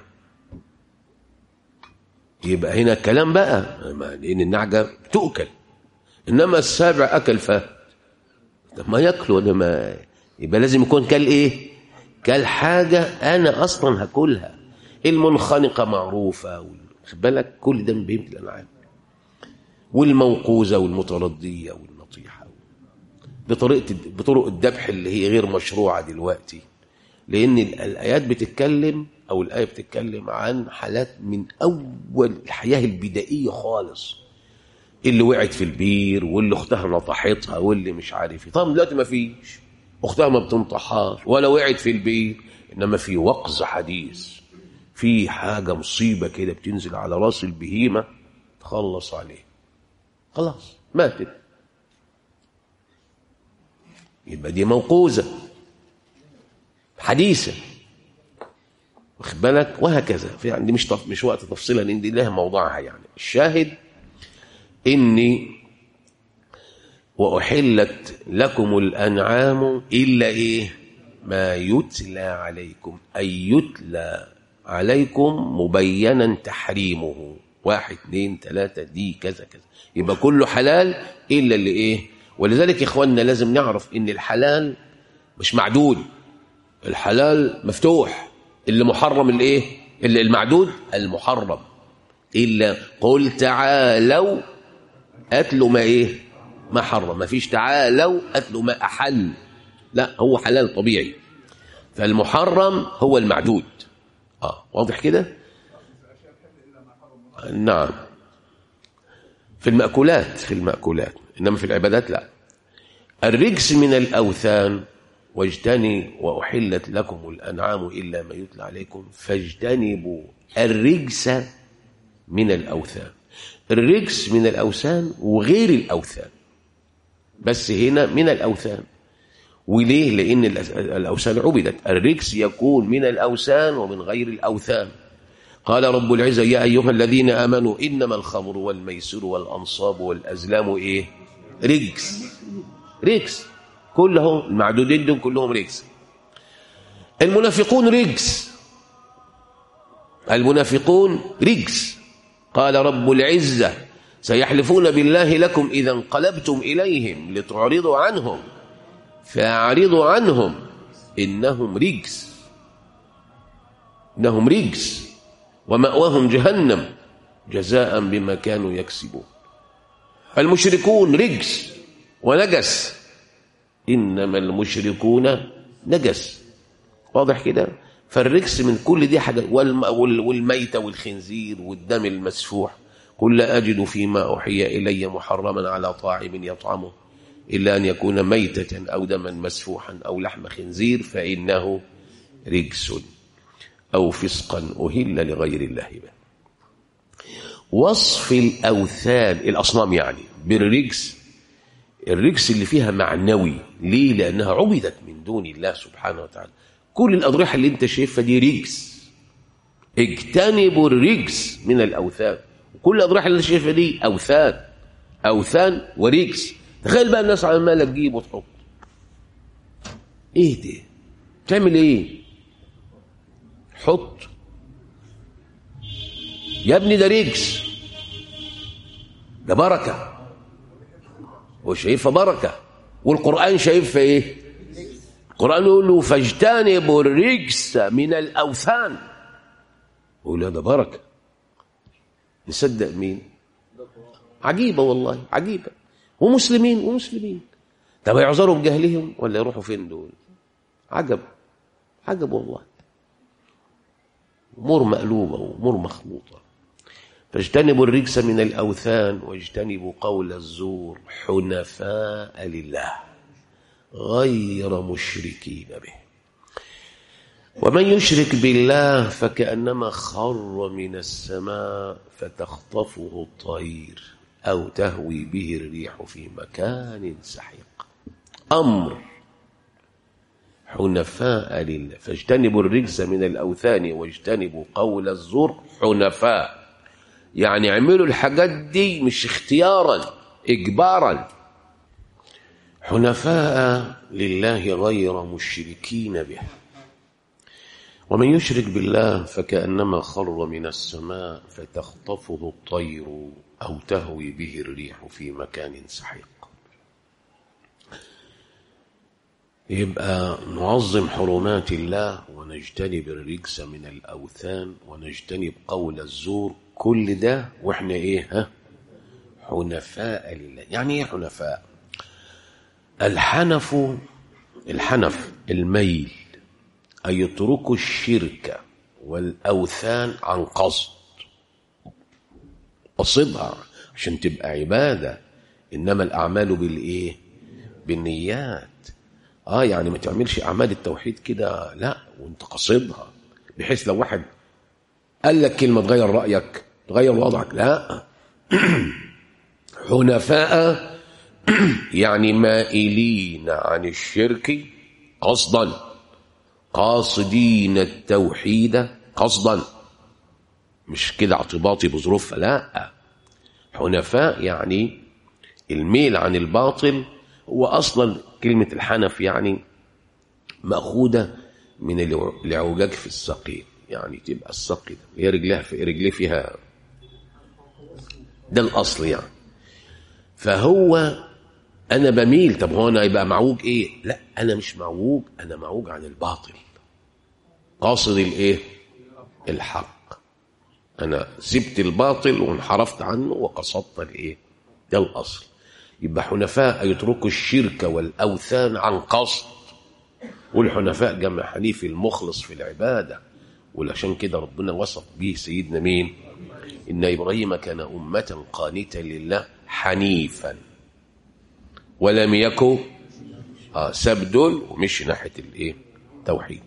يبقى هنا الكلام بقى لأن النعجة تؤكل إنما السبع أكل فهد طب ما ياكله أنا ما يبقى لازم يكون كل إيه كل حاجة أنا أصلا هاكلها المنخنقة معروفة خد بالك كل ده من بهيمة الأنعام والموقوذة والمتردية والنطيحة بطريقة بطرق الذبح اللي هي غير مشروعة دلوقتي لأن الآيات بتتكلم أو الآية بتتكلم عن حالات من أول الحياة البدائية خالص اللي وقعت في البير واللي اختها نطحتها واللي مش عارف ايه طبعا دلوقتي ما فيش اختها ما بتنطحهاش ولا وقعت في البير انما في وقز حديث في حاجة مصيبة كده بتنزل على راس البهيمة تخلص عليه خلاص ماتت يبقى دي موقوزة حديثة واخد بالك وهكذا في عندي مش طف مش وقت تفصيلا لان دي لها موضوعها يعني الشاهد اني واحلت لكم الانعام الا ايه ما يتلى عليكم اي يتلى عليكم مبينا تحريمه واحد اثنين ثلاثة دي كذا كذا يبقى كله حلال إلا اللي إيه ولذلك يا إخواننا لازم نعرف إن الحلال مش معدود الحلال مفتوح اللي محرم الإيه اللي المعدود المحرم إلا قل تعالوا أتلوا ما إيه ما حرم ما فيش تعالوا أتلوا ما أحل لا هو حلال طبيعي فالمحرم هو المعدود آه واضح كده نعم في المأكولات في المأكولات إنما في العبادات لا الرجس من الأوثان واجتني وأحلت لكم الأنعام إلا ما يتلى عليكم فاجتنبوا الرجس من الأوثان الرجس من الأوثان وغير الأوثان بس هنا من الأوثان وليه لأن الأوثان عبدت الرجس يكون من الأوثان ومن غير الأوثان قال رب العزة يا أيها الذين آمنوا إنما الخمر والميسر والأنصاب والأزلام إيه رجس رجس كلهم المعدودين دول كلهم رجس المنافقون رجس المنافقون رجس قال رب العزة سيحلفون بالله لكم إذا انقلبتم إليهم لتعرضوا عنهم فأعرضوا عنهم إنهم رجس إنهم رجس ومأواهم جهنم جزاء بما كانوا يكسبون المشركون رجس ونجس إنما المشركون نجس واضح كده فالرجس من كل دي حاجة والميتة والخنزير والدم المسفوح قل أجد فيما أوحي إلي محرما على طاعم يطعمه إلا أن يكون ميتة أو دما مسفوحا أو لحم خنزير فإنه رجس أو فسقا أهل لغير الله به وصف الأوثان الأصنام يعني بالرجس الرجس اللي فيها معنوي ليه لأنها عبدت من دون الله سبحانه وتعالى كل الأضرحة اللي انت شايفها دي رجس اجتنبوا الرجس من الأوثان كل الأضرحة اللي انت شايفها دي أوثان أوثان ورجس تخيل بقى الناس عمالة تجيب وتحط ايه ده تعمل ايه حط يا ابني ده رجس ده بركة وشايفها بركة والقرآن شايفها ايه القرآن يقول له فاجتنبوا الرجس من الأوثان يقول ده بركة نصدق مين عجيبة والله عجيبة ومسلمين ومسلمين طب يعذروا بجهلهم ولا يروحوا فين دول عجب عجب والله امور مقلوبه وامور مخلوطه فاجتنبوا الرجس من الاوثان واجتنبوا قول الزور حنفاء لله غير مشركين به ومن يشرك بالله فكانما خر من السماء فتخطفه الطير او تهوي به الريح في مكان سحيق امر حنفاء لله فاجتنبوا الرجس من الأوثان واجتنبوا قول الزور حنفاء يعني اعملوا الحاجات دي مش اختيارا إجبارا حنفاء لله غير مشركين به ومن يشرك بالله فكأنما خر من السماء فتخطفه الطير أو تهوي به الريح في مكان سحيق يبقى نعظم حرمات الله ونجتنب الرجس من الأوثان ونجتنب قول الزور كل ده وإحنا إيه ها حنفاء لله يعني إيه حنفاء الحنف الحنف الميل أن يتركوا الشرك والأوثان عن قصد قصدها عشان تبقى عبادة إنما الأعمال بالإيه بالنيات آه يعني ما تعملش أعمال التوحيد كده لا وانت قصدها بحيث لو واحد قال لك كلمة تغير رأيك تغير وضعك لا حنفاء يعني مائلين عن الشرك قصدا قاصدين التوحيد قصدا مش كده اعتباطي بظروفها لا حنفاء يعني الميل عن الباطل هو اصلا كلمه الحنف يعني ماخوذه من الاعوجاج في الساقين يعني تبقى الساق كده هي رجلها في رجليه فيها ده الاصل يعني فهو انا بميل طب هو انا يبقى معوج ايه لا انا مش معوج انا معوج عن الباطل قاصد الايه الحق انا سبت الباطل وانحرفت عنه وقصدت الايه ده الاصل يبقى حنفاء يتركوا الشرك والاوثان عن قصد والحنفاء جمع حنيف المخلص في العباده ولعشان كده ربنا وصف به سيدنا مين ان ابراهيم كان امه قانتا لله حنيفا ولم يكن آه سبدل ومشي ناحيه الايه توحيد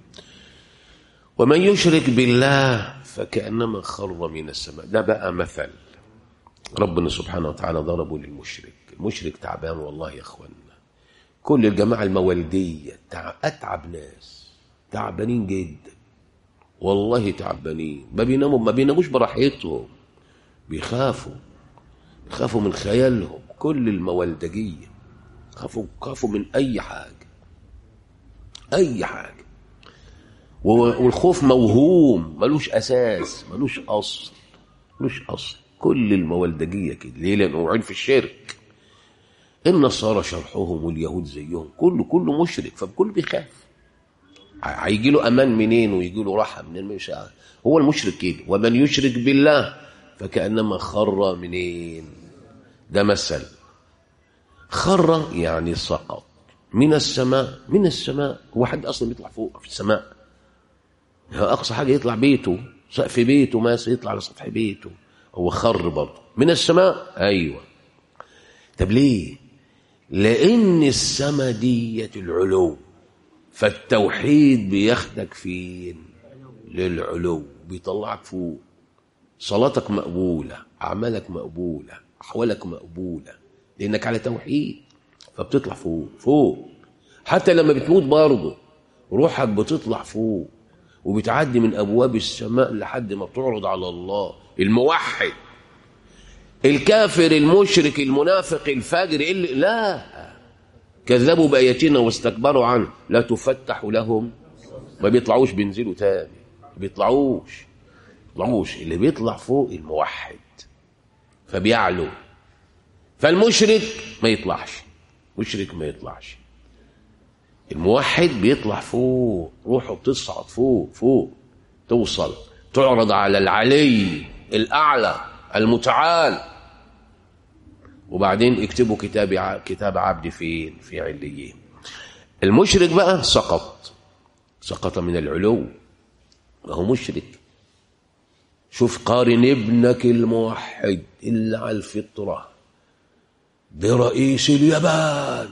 ومن يشرك بالله فكانما خر من السماء ده بقى مثل ربنا سبحانه وتعالى ضربه للمشرك المشرك تعبان والله يا اخوانا كل الجماعه الموالديه تع... اتعب ناس تعبانين جدا والله تعبانين ما بيناموا ما بيناموش براحتهم بيخافوا بيخافوا من خيالهم كل الموالدجيه خافوا خافوا من اي حاجه اي حاجه والخوف موهوم ملوش اساس ملوش اصل ملوش اصل كل الموالدجيه كده ليه لانه وقعين في الشرك النصارى شرحهم واليهود زيهم كله كله مشرك فالكل بيخاف هيجي له امان منين ويجي له راحه منين مش عارف هو المشرك كده ومن يشرك بالله فكانما خر منين ده مثل خر يعني سقط من السماء من السماء هو حد اصلا بيطلع فوق في السماء اقصى حاجه يطلع بيته سقف بيته ماس يطلع على سطح بيته هو خر برضه من السماء ايوه طب ليه لان السماء ديت العلو فالتوحيد بياخدك فين للعلو بيطلعك فوق صلاتك مقبوله اعمالك مقبوله احوالك مقبوله لانك على توحيد فبتطلع فوق فوق حتى لما بتموت برضه روحك بتطلع فوق وبتعدي من ابواب السماء لحد ما بتعرض على الله الموحد الكافر المشرك المنافق الفاجر اللي لا كذبوا باياتنا واستكبروا عنه لا تفتح لهم ما بيطلعوش بينزلوا تاني ما بيطلعوش بيطلعوش اللي بيطلع فوق الموحد فبيعلو فالمشرك ما يطلعش مشرك ما يطلعش الموحد بيطلع فوق روحه بتصعد فوق فوق توصل تعرض على العلي الأعلى المتعال وبعدين اكتبوا كتاب كتاب عبدي فين في عليين المشرك بقى سقط سقط من العلو ما هو مشرك شوف قارن ابنك الموحد اللي على الفطرة برئيس اليابان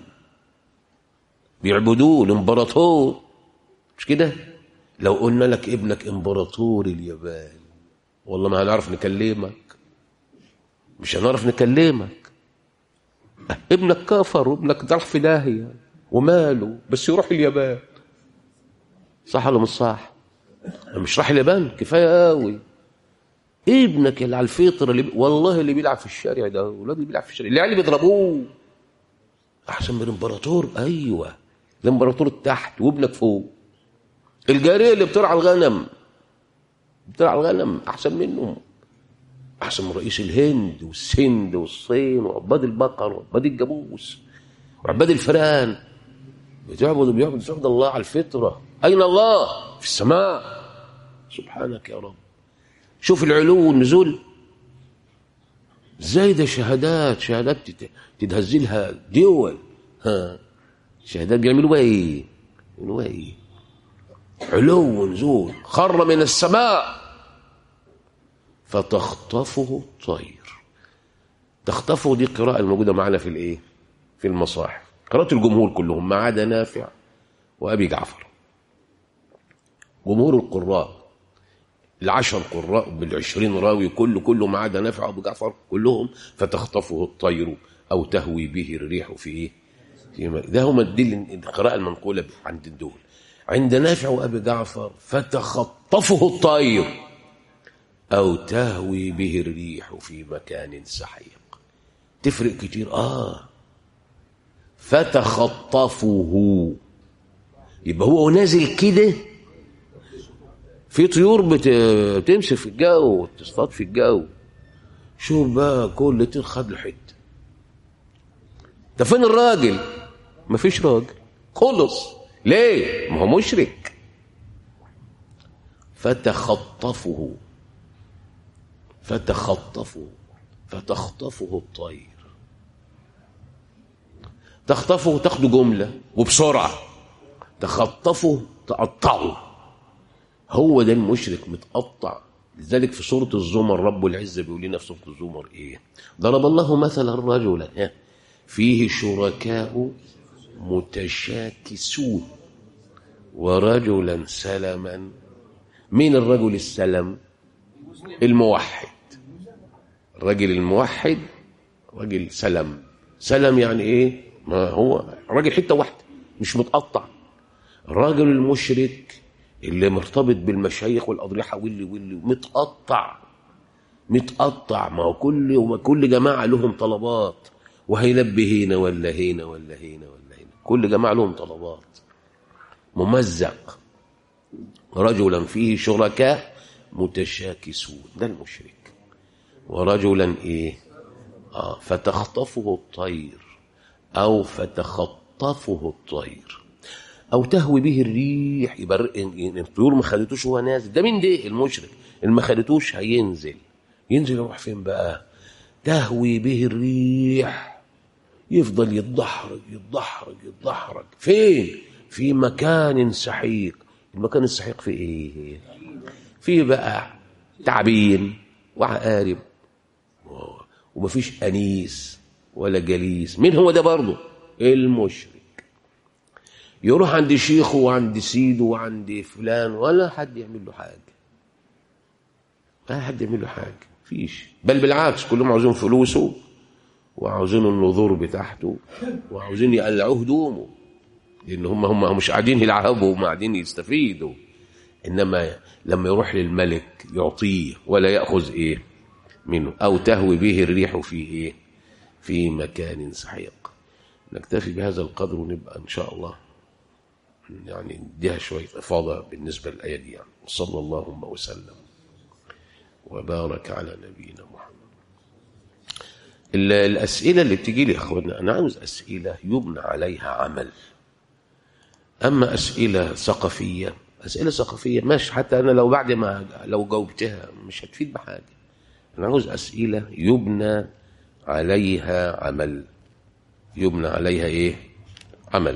بيعبدوه الامبراطور مش كده لو قلنا لك ابنك امبراطور اليابان والله ما هنعرف نكلمك مش هنعرف نكلمك ابنك كفر وابنك راح في داهيه وماله بس يروح اليابان صح ولا مش صح مش راح اليابان كفايه قوي ابنك اللي على الفطره اللي بي... والله اللي بيلعب في الشارع ده اولاد اللي بيلعب في الشارع العيال اللي بيضربوه احسن من الامبراطور ايوه الامبراطور تحت وابنك فوق الجاريه اللي بترعى الغنم بترعى الغنم احسن منهم احسن من رئيس الهند والسند والصين وعباد البقر وعباد الجاموس وعباد الفئران بتعبد بيعبد تعبد الله على الفطره اين الله في السماء سبحانك يا رب شوف العلو والنزول ازاي ده شهادات شهادات تت- تتهز لها دول ها شهادات بيعملوا بقى ايه؟ بيعملوا بقى ايه؟ علو ونزول خر من السماء فتخطفه الطير تخطفه دي قراءة الموجودة معنا في الايه؟ في المصاحف قراءة الجمهور كلهم ما عدا نافع وأبي جعفر جمهور القراء العشر قراء بالعشرين راوي كله كله ما عدا نافع وأبو جعفر كلهم فتخطفه الطير أو تهوي به الريح في إيه؟ في م- ده هم دي القراءة المنقولة عند الدول عند نافع وأبي جعفر فتخطفه الطير أو تهوي به الريح في مكان سحيق تفرق كتير آه فتخطفه يبقى هو نازل كده في طيور بت- بتمشي في الجو وتصطاد في الجو شوف بقى كل طير خد له حته ده فين الراجل مفيش راجل خلص ليه ما هو مشرك فتخطفه فتخطفه فتخطفه الطير تخطفه تاخده جملة وبسرعة تخطفه تقطعه هو ده المشرك متقطع لذلك في سورة الزمر رب العزة بيقول لنا في سورة الزمر ايه ضرب الله مثلا رجلا ها، فيه شركاء متشاكسون ورجلا سلما مين الرجل السلم الموحد الرجل الموحد رجل سلم سلم يعني ايه ما هو راجل حته واحده مش متقطع الراجل المشرك اللي مرتبط بالمشايخ والاضرحه واللي واللي متقطع متقطع ما هو كل وما كل جماعه لهم طلبات وهيلبي هنا ولا هنا ولا هنا ولا هنا كل جماعه لهم طلبات ممزق رجلا فيه شركاء متشاكسون ده المشرك ورجلا ايه آه فتخطفه الطير او فتخطفه الطير او تهوي به الريح يبقى الر- إن- إن الطيور ما خدتوش وهو نازل ده مين ده المشرك اللي ما خدتوش هينزل ينزل يروح فين بقى تهوي به الريح يفضل يتدحرج يتدحرج يتدحرج فين في مكان سحيق المكان السحيق في ايه في بقى تعابين وعقارب ومفيش انيس ولا جليس مين هو ده برضه المشرك يروح عند شيخه وعند سيده وعند فلان ولا حد يعمل له حاجه لا حد يعمل له حاجه فيش بل بالعكس كلهم عاوزين فلوسه وعاوزين النذور بتاعته وعاوزين يقلعوه هدومه لان هم هم مش قاعدين يلعبوا هم قاعدين يستفيدوا انما لما يروح للملك يعطيه ولا ياخذ ايه منه او تهوي به الريح في ايه في مكان سحيق نكتفي بهذا القدر ونبقى ان شاء الله يعني نديها شويه افاضه بالنسبه للايه دي يعني صلى اللهم وسلم وبارك على نبينا محمد ال- الاسئله اللي بتجي لي يا اخوانا انا عاوز اسئله يبنى عليها عمل اما اسئله ثقافيه اسئله ثقافيه ماشي حتى انا لو بعد ما لو جاوبتها مش هتفيد بحاجه انا عاوز اسئله يبنى عليها عمل يبنى عليها ايه عمل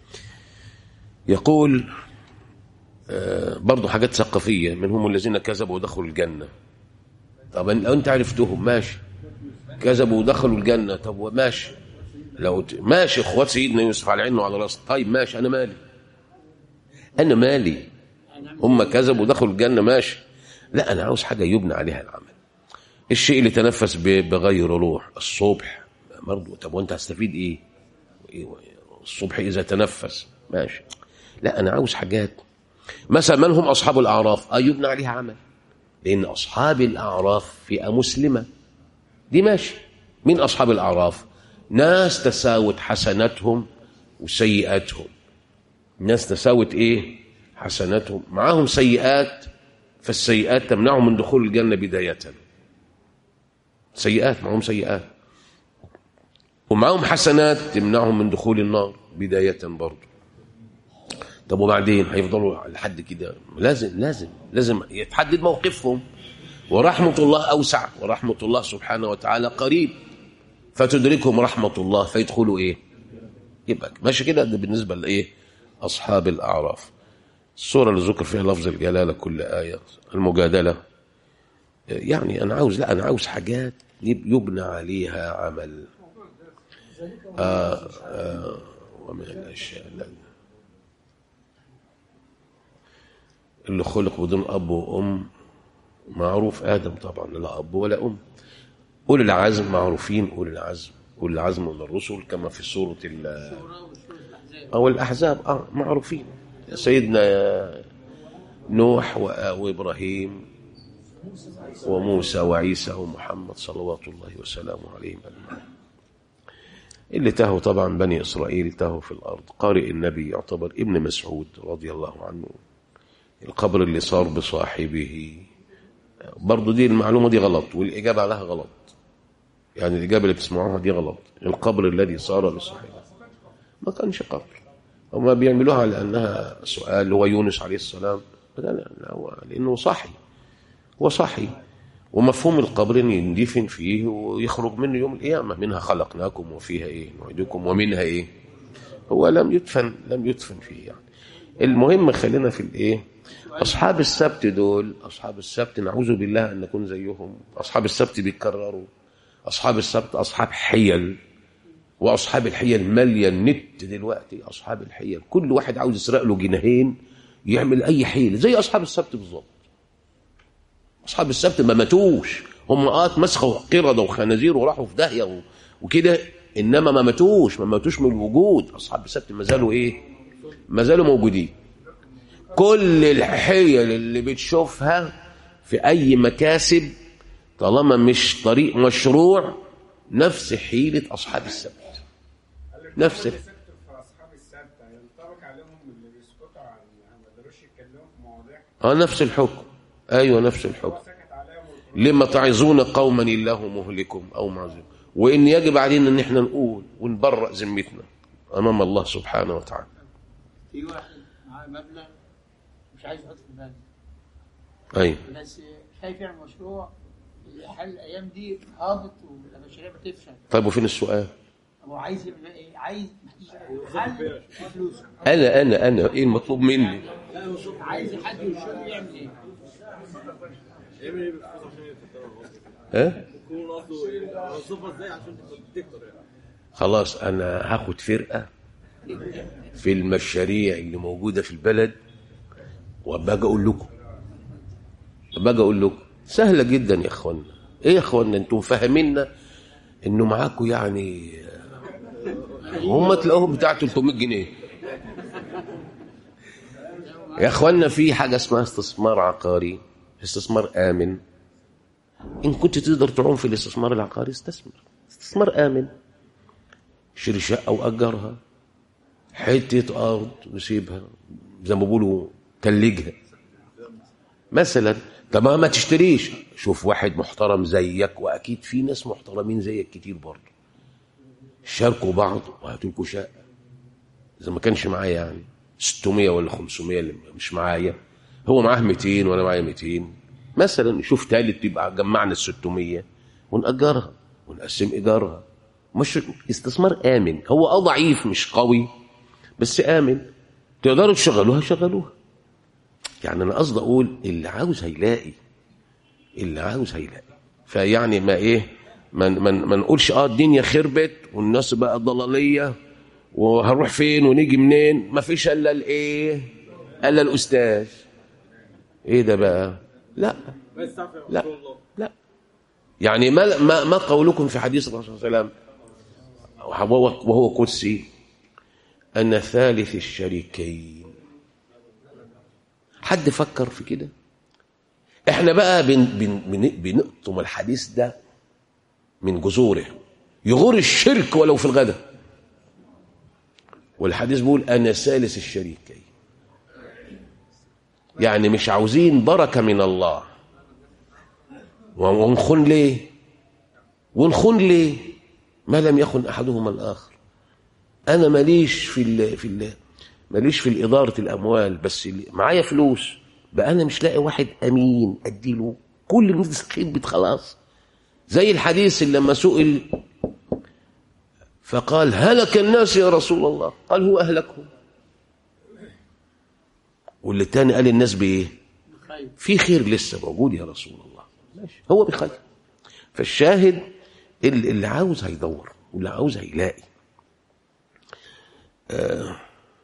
يقول آه، برضو حاجات ثقافيه منهم الذين كذبوا ودخلوا الجنه طب لو انت عرفتهم ماشي كذبوا ودخلوا الجنه طب ماشي لو ت... ماشي اخوات سيدنا يوسف على عينه وعلى راسه طيب ماشي انا مالي انا مالي هم كذبوا ودخلوا الجنه ماشي لا انا عاوز حاجه يبنى عليها العمل الشيء اللي تنفس ب- بغير روح الصبح برضه طب وانت هتستفيد ايه؟ إيه الصبح اذا تنفس ماشي لا انا عاوز حاجات مثلا من هم اصحاب الاعراف اه يبنى عليها عمل لان اصحاب الاعراف فئه مسلمه دي ماشي مين اصحاب الاعراف ناس تساوت حسناتهم وسيئاتهم ناس تساوت ايه حسناتهم معاهم سيئات فالسيئات تمنعهم من دخول الجنه بدايه سيئات معهم سيئات ومعهم حسنات تمنعهم من دخول النار بداية برضه طب وبعدين هيفضلوا لحد كده لازم لازم لازم يتحدد موقفهم ورحمة الله أوسع ورحمة الله سبحانه وتعالى قريب فتدركهم رحمة الله فيدخلوا إيه يبقى ماشي كده ده بالنسبة لإيه أصحاب الأعراف السورة اللي ذكر فيها لفظ الجلالة كل آية المجادلة يعني أنا عاوز لا أنا عاوز حاجات يبنى عليها عمل آه آه ومن الأشياء اللي خلق بدون أب وأم معروف آدم طبعا لا أب ولا أم أولي العزم معروفين أولي العزم أولي العزم من الرسل كما في سورة أو الأحزاب آه معروفين سيدنا نوح وإبراهيم وموسى وعيسى ومحمد صلوات الله وسلامه عليهم أجمعين اللي تهوا طبعا بني إسرائيل تهوا في الأرض قارئ النبي يعتبر ابن مسعود رضي الله عنه القبر اللي صار بصاحبه برضو دي المعلومة دي غلط والإجابة عليها غلط يعني الإجابة اللي بتسمعوها دي غلط القبر الذي صار بصاحبه ما كانش قبر هما بيعملوها على أنها سؤال هو يونس عليه السلام لا لا هو لأنه صحي هو صحي ومفهوم القبر ان يندفن فيه ويخرج منه يوم القيامة منها خلقناكم وفيها ايه نعيدكم ومنها ايه هو لم يدفن لم يدفن فيه يعني المهم خلينا في الايه اصحاب السبت دول اصحاب السبت نعوذ بالله ان نكون زيهم اصحاب السبت بيتكرروا اصحاب السبت اصحاب حيل واصحاب الحيل ماليه النت دلوقتي اصحاب الحيل كل واحد عاوز يسرق له جنيهين يعمل اي حيل زي اصحاب السبت بالظبط اصحاب السبت ما ماتوش هم اه مسخوا قرده وخنازير وراحوا في داهيه وكده انما ما ماتوش ما ماتوش من الوجود اصحاب السبت ما زالوا ايه ما زالوا موجودين كل الحيل اللي بتشوفها في اي مكاسب طالما مش طريق مشروع نفس حيله اصحاب السبت نفس في اصحاب السبت ينطبق عليهم اللي بيسكتوا عن ما قدروش يتكلموا في مواضيع اه نفس الحكم ايوه نفس الحكم سكت عليهم لما تعظون قوما الله مهلكم او معذب وان يجب علينا ان احنا نقول ونبرأ ذمتنا امام الله سبحانه وتعالى في واحد معاه مبلغ مش عايز يحط في البنك ايوه بس خايف يعمل مشروع حل الايام دي هابط والمشاريع بتفشل طيب وفين السؤال هو عايز يعمل ايه؟ عايز حل فلوسه انا انا انا ايه المطلوب مني عايز حد يرشده يعمل ايه؟ ها يكون قصده يوظفها ازاي عشان تكتر يعني خلاص انا هاخد فرقه في المشاريع اللي موجوده في البلد وابقى اقول لكم ابقى اقول لكم سهله جدا يا اخوانا ايه يا اخوانا انتم فاهميننا انه معاكم يعني هم تلاقوهم بتاع 300 جنيه يا اخوانا في حاجه اسمها استثمار عقاري استثمار امن ان كنت تقدر تعوم في الاستثمار العقاري استثمر استثمار امن اشتري شقه واجرها حته ارض وسيبها زي ما بيقولوا تلجها مثلا طب ما تشتريش شوف واحد محترم زيك واكيد في ناس محترمين زيك كتير برضه شاركوا بعض وهاتوا لكم شقه اذا ما كانش معايا يعني 600 ولا 500 اللي مش معايا هو معاه 200 وانا معايا 200 مثلا نشوف تالت يبقى جمعنا ال 600 ونأجرها ونقسم ايجارها مش استثمار امن هو اه ضعيف مش قوي بس امن تقدروا تشغلوها شغلوها يعني انا قصدي اقول اللي عاوز هيلاقي اللي عاوز هيلاقي فيعني ما ايه ما ما ما نقولش اه الدنيا خربت والناس بقى ضلاليه وهنروح فين ونيجي منين ما فيش الا الايه الا الاستاذ ايه ده بقى لا ما يستعفى يا لا رسول الله لا يعني ما ما ما قولكم في حديث الرسول صلى الله عليه وسلم وهو وهو قدسي أن ثالث الشريكين حد فكر في كده احنا بقى بن بن بن بنقطم الحديث ده من جذوره يغور الشرك ولو في الغدا والحديث بيقول أنا ثالث الشريكين يعني مش عاوزين بركة من الله ونخون ليه ونخون ليه ما لم يخن أحدهما الآخر أنا ماليش في ال في ال ماليش في إدارة الأموال بس اللي معايا فلوس بقى أنا مش لاقي واحد أمين أديله كل الناس خربت خلاص زي الحديث اللي لما سئل فقال هلك الناس يا رسول الله قال هو أهلكهم واللي التاني قال الناس بإيه خير في خير لسه موجود يا رسول الله ماشي هو بخير فالشاهد اللي, اللي عاوز هيدور واللي عاوز هيلاقي آه.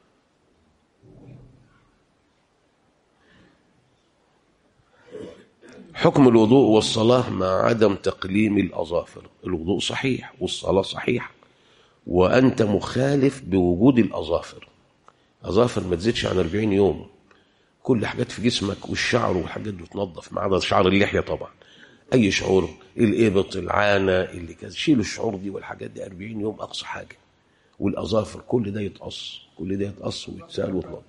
حكم الوضوء والصلاة مع عدم تقليم الأظافر الوضوء صحيح والصلاة صحيحة وأنت مخالف بوجود الأظافر أظافر ما تزيدش عن 40 يوم كل حاجات في جسمك والشعر والحاجات دي تنظف ما عدا شعر اللحيه طبعا اي شعور الابط العانه اللي كذا شيلوا الشعور دي والحاجات دي 40 يوم اقصى حاجه والاظافر كل ده يتقص كل ده يتقص ويتسال ويتنظف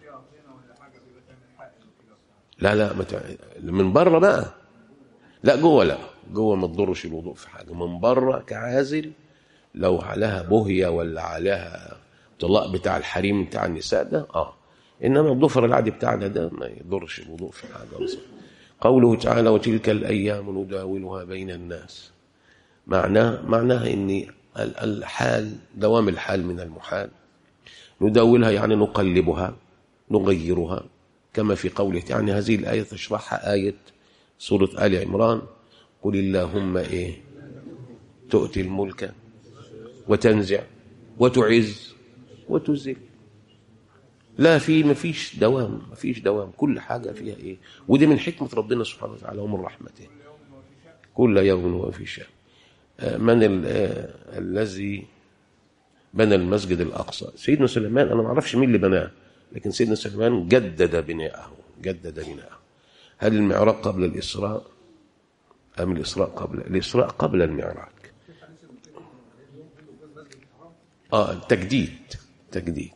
لا لا متع... من بره بقى لا جوه لا جوه ما تضرش الوضوء في حاجه من بره كعازل لو عليها بهيه ولا عليها طلاق بتاع الحريم بتاع النساء ده اه انما الضفر العادي بتاعنا ده ما يضرش الوضوء في حاجه أصلا. قوله تعالى وتلك الايام نداولها بين الناس معناه معناها ان ال- الحال دوام الحال من المحال نداولها يعني نقلبها نغيرها كما في قوله يعني هذه الآية تشرحها آية سورة آل عمران قل اللهم إيه تؤتي الملك وتنزع وتعز وتذل لا في ما فيش دوام ما فيش دوام كل حاجة فيها إيه ودي من حكمة ربنا سبحانه وتعالى ومن رحمته كل يوم هو في شأن آه، من ال- آه، الذي بنى المسجد الأقصى سيدنا سليمان أنا ما أعرفش مين اللي بناه لكن سيدنا سليمان جدد بناءه جدد بناءه هل المعراج قبل الإسراء أم الإسراء قبل الإسراء قبل المعراج آه تجديد تجديد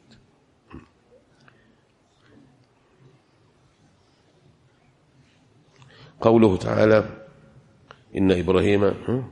قوله تعالى إن إبراهيم هم؟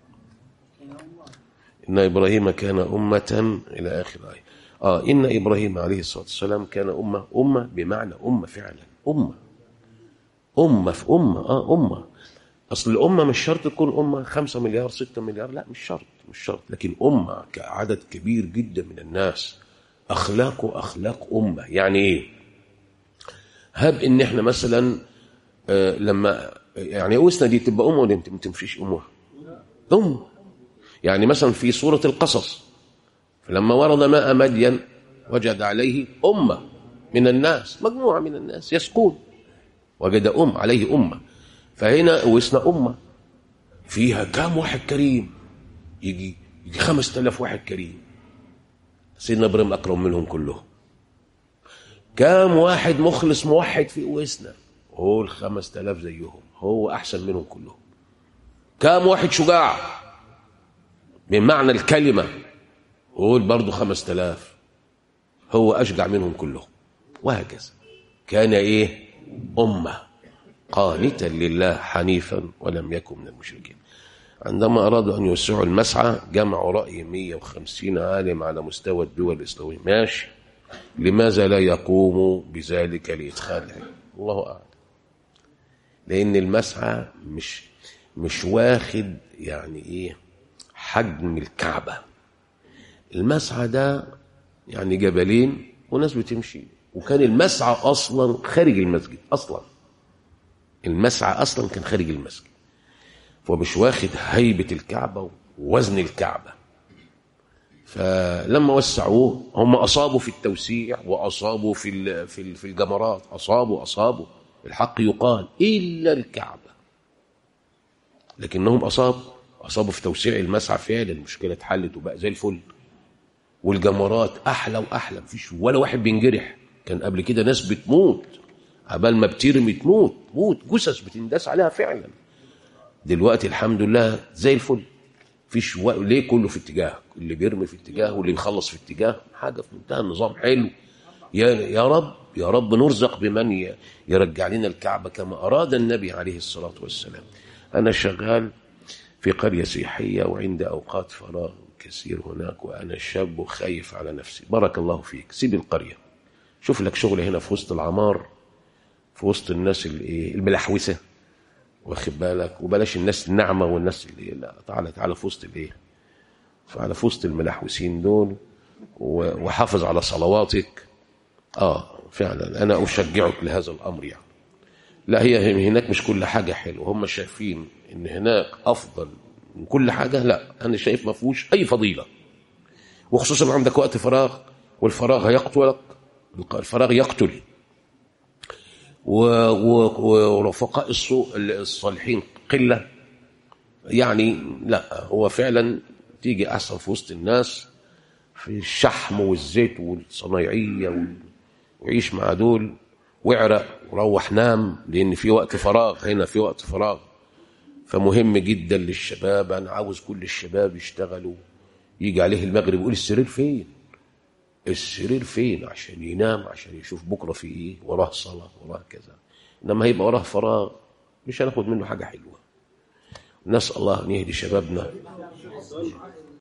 إن إبراهيم كان أمة إلى آخر آية آه إن إبراهيم عليه الصلاة والسلام كان أمة أمة بمعنى أمة فعلا أمة أمة في أمة آه أمة أصل الأمة مش شرط تكون أمة خمسة مليار ستة مليار لا مش شرط مش شرط لكن أمة كعدد كبير جدا من الناس أخلاقه أخلاق أمة يعني إيه هب إن إحنا مثلا آه لما يعني أوسنا دي تبقى أمة ولا ما تمشيش أمها أم يعني مثلا في سورة القصص فلما ورد ماء مدين وجد عليه أمة من الناس مجموعة من الناس يسقون وجد أم عليه أمة فهنا أوسنا أمة فيها كام واحد كريم يجي يجي خمس تلاف واحد كريم سيدنا إبراهيم أكرم منهم كلهم كام واحد مخلص موحد في أوسنا هو الخمس تلاف زيهم هو أحسن منهم كلهم كام واحد شجاع بمعنى الكلمة قول برضو خمس تلاف هو أشجع منهم كلهم وهكذا كان إيه أمة قانتا لله حنيفا ولم يكن من المشركين عندما أرادوا أن يوسعوا المسعى جمعوا رأي 150 عالم على مستوى الدول الإسلامية ماشي لماذا لا يقوموا بذلك لإدخال العلم الله أعلم لأن المسعى مش مش واخد يعني إيه حجم الكعبة المسعى ده يعني جبلين وناس بتمشي وكان المسعى أصلا خارج المسجد أصلا المسعى أصلا كان خارج المسجد فمش واخد هيبة الكعبة ووزن الكعبة فلما وسعوه هم أصابوا في التوسيع وأصابوا في ال- في ال- في الجمرات أصابوا أصابوا الحق يقال إلا الكعبة لكنهم أصابوا أصابوا في توسيع المسعى فعلا المشكلة اتحلت وبقى زي الفل والجمرات أحلى وأحلى مفيش ولا واحد بينجرح كان قبل كده ناس بتموت عبال ما بترمي تموت موت جثث بتنداس عليها فعلا دلوقتي الحمد لله زي الفل فيش و... ليه كله في اتجاه اللي بيرمي في اتجاه واللي بيخلص في اتجاه حاجة في منتهى النظام حلو يا يا رب يا رب نرزق بمن ي- يرجع لنا الكعبة كما أراد النبي عليه الصلاة والسلام أنا شغال في قرية سياحية وعند أوقات فراغ كثير هناك وأنا شاب وخايف على نفسي بارك الله فيك سيب القرية شوف لك شغل هنا في وسط العمار في وسط الناس الايه الملحوسه واخد بالك وبلاش الناس الناعمه والناس اللي لا تعالى تعالى في وسط الايه فعلى في وسط الملحوسين دول و- وحافظ على صلواتك اه فعلا انا اشجعك لهذا الامر يعني لا هي هناك مش كل حاجه حلوه هم شايفين ان هناك افضل من كل حاجه لا انا شايف ما فيهوش اي فضيله وخصوصا عندك وقت فراغ والفراغ هيقتلك الفراغ يقتل و- و- ورفقاء السوء الصالحين قله يعني لا هو فعلا تيجي احسن في وسط الناس في الشحم والزيت والصنايعيه وال- وعيش مع دول واعرق وروح نام لان في وقت فراغ هنا في وقت فراغ فمهم جدا للشباب انا عاوز كل الشباب يشتغلوا يجي عليه المغرب يقول السرير فين السرير فين عشان ينام عشان يشوف بكره في ايه وراه صلاه وراه كذا انما هيبقى وراه فراغ مش هناخد منه حاجه حلوه نسال الله ان يهدي شبابنا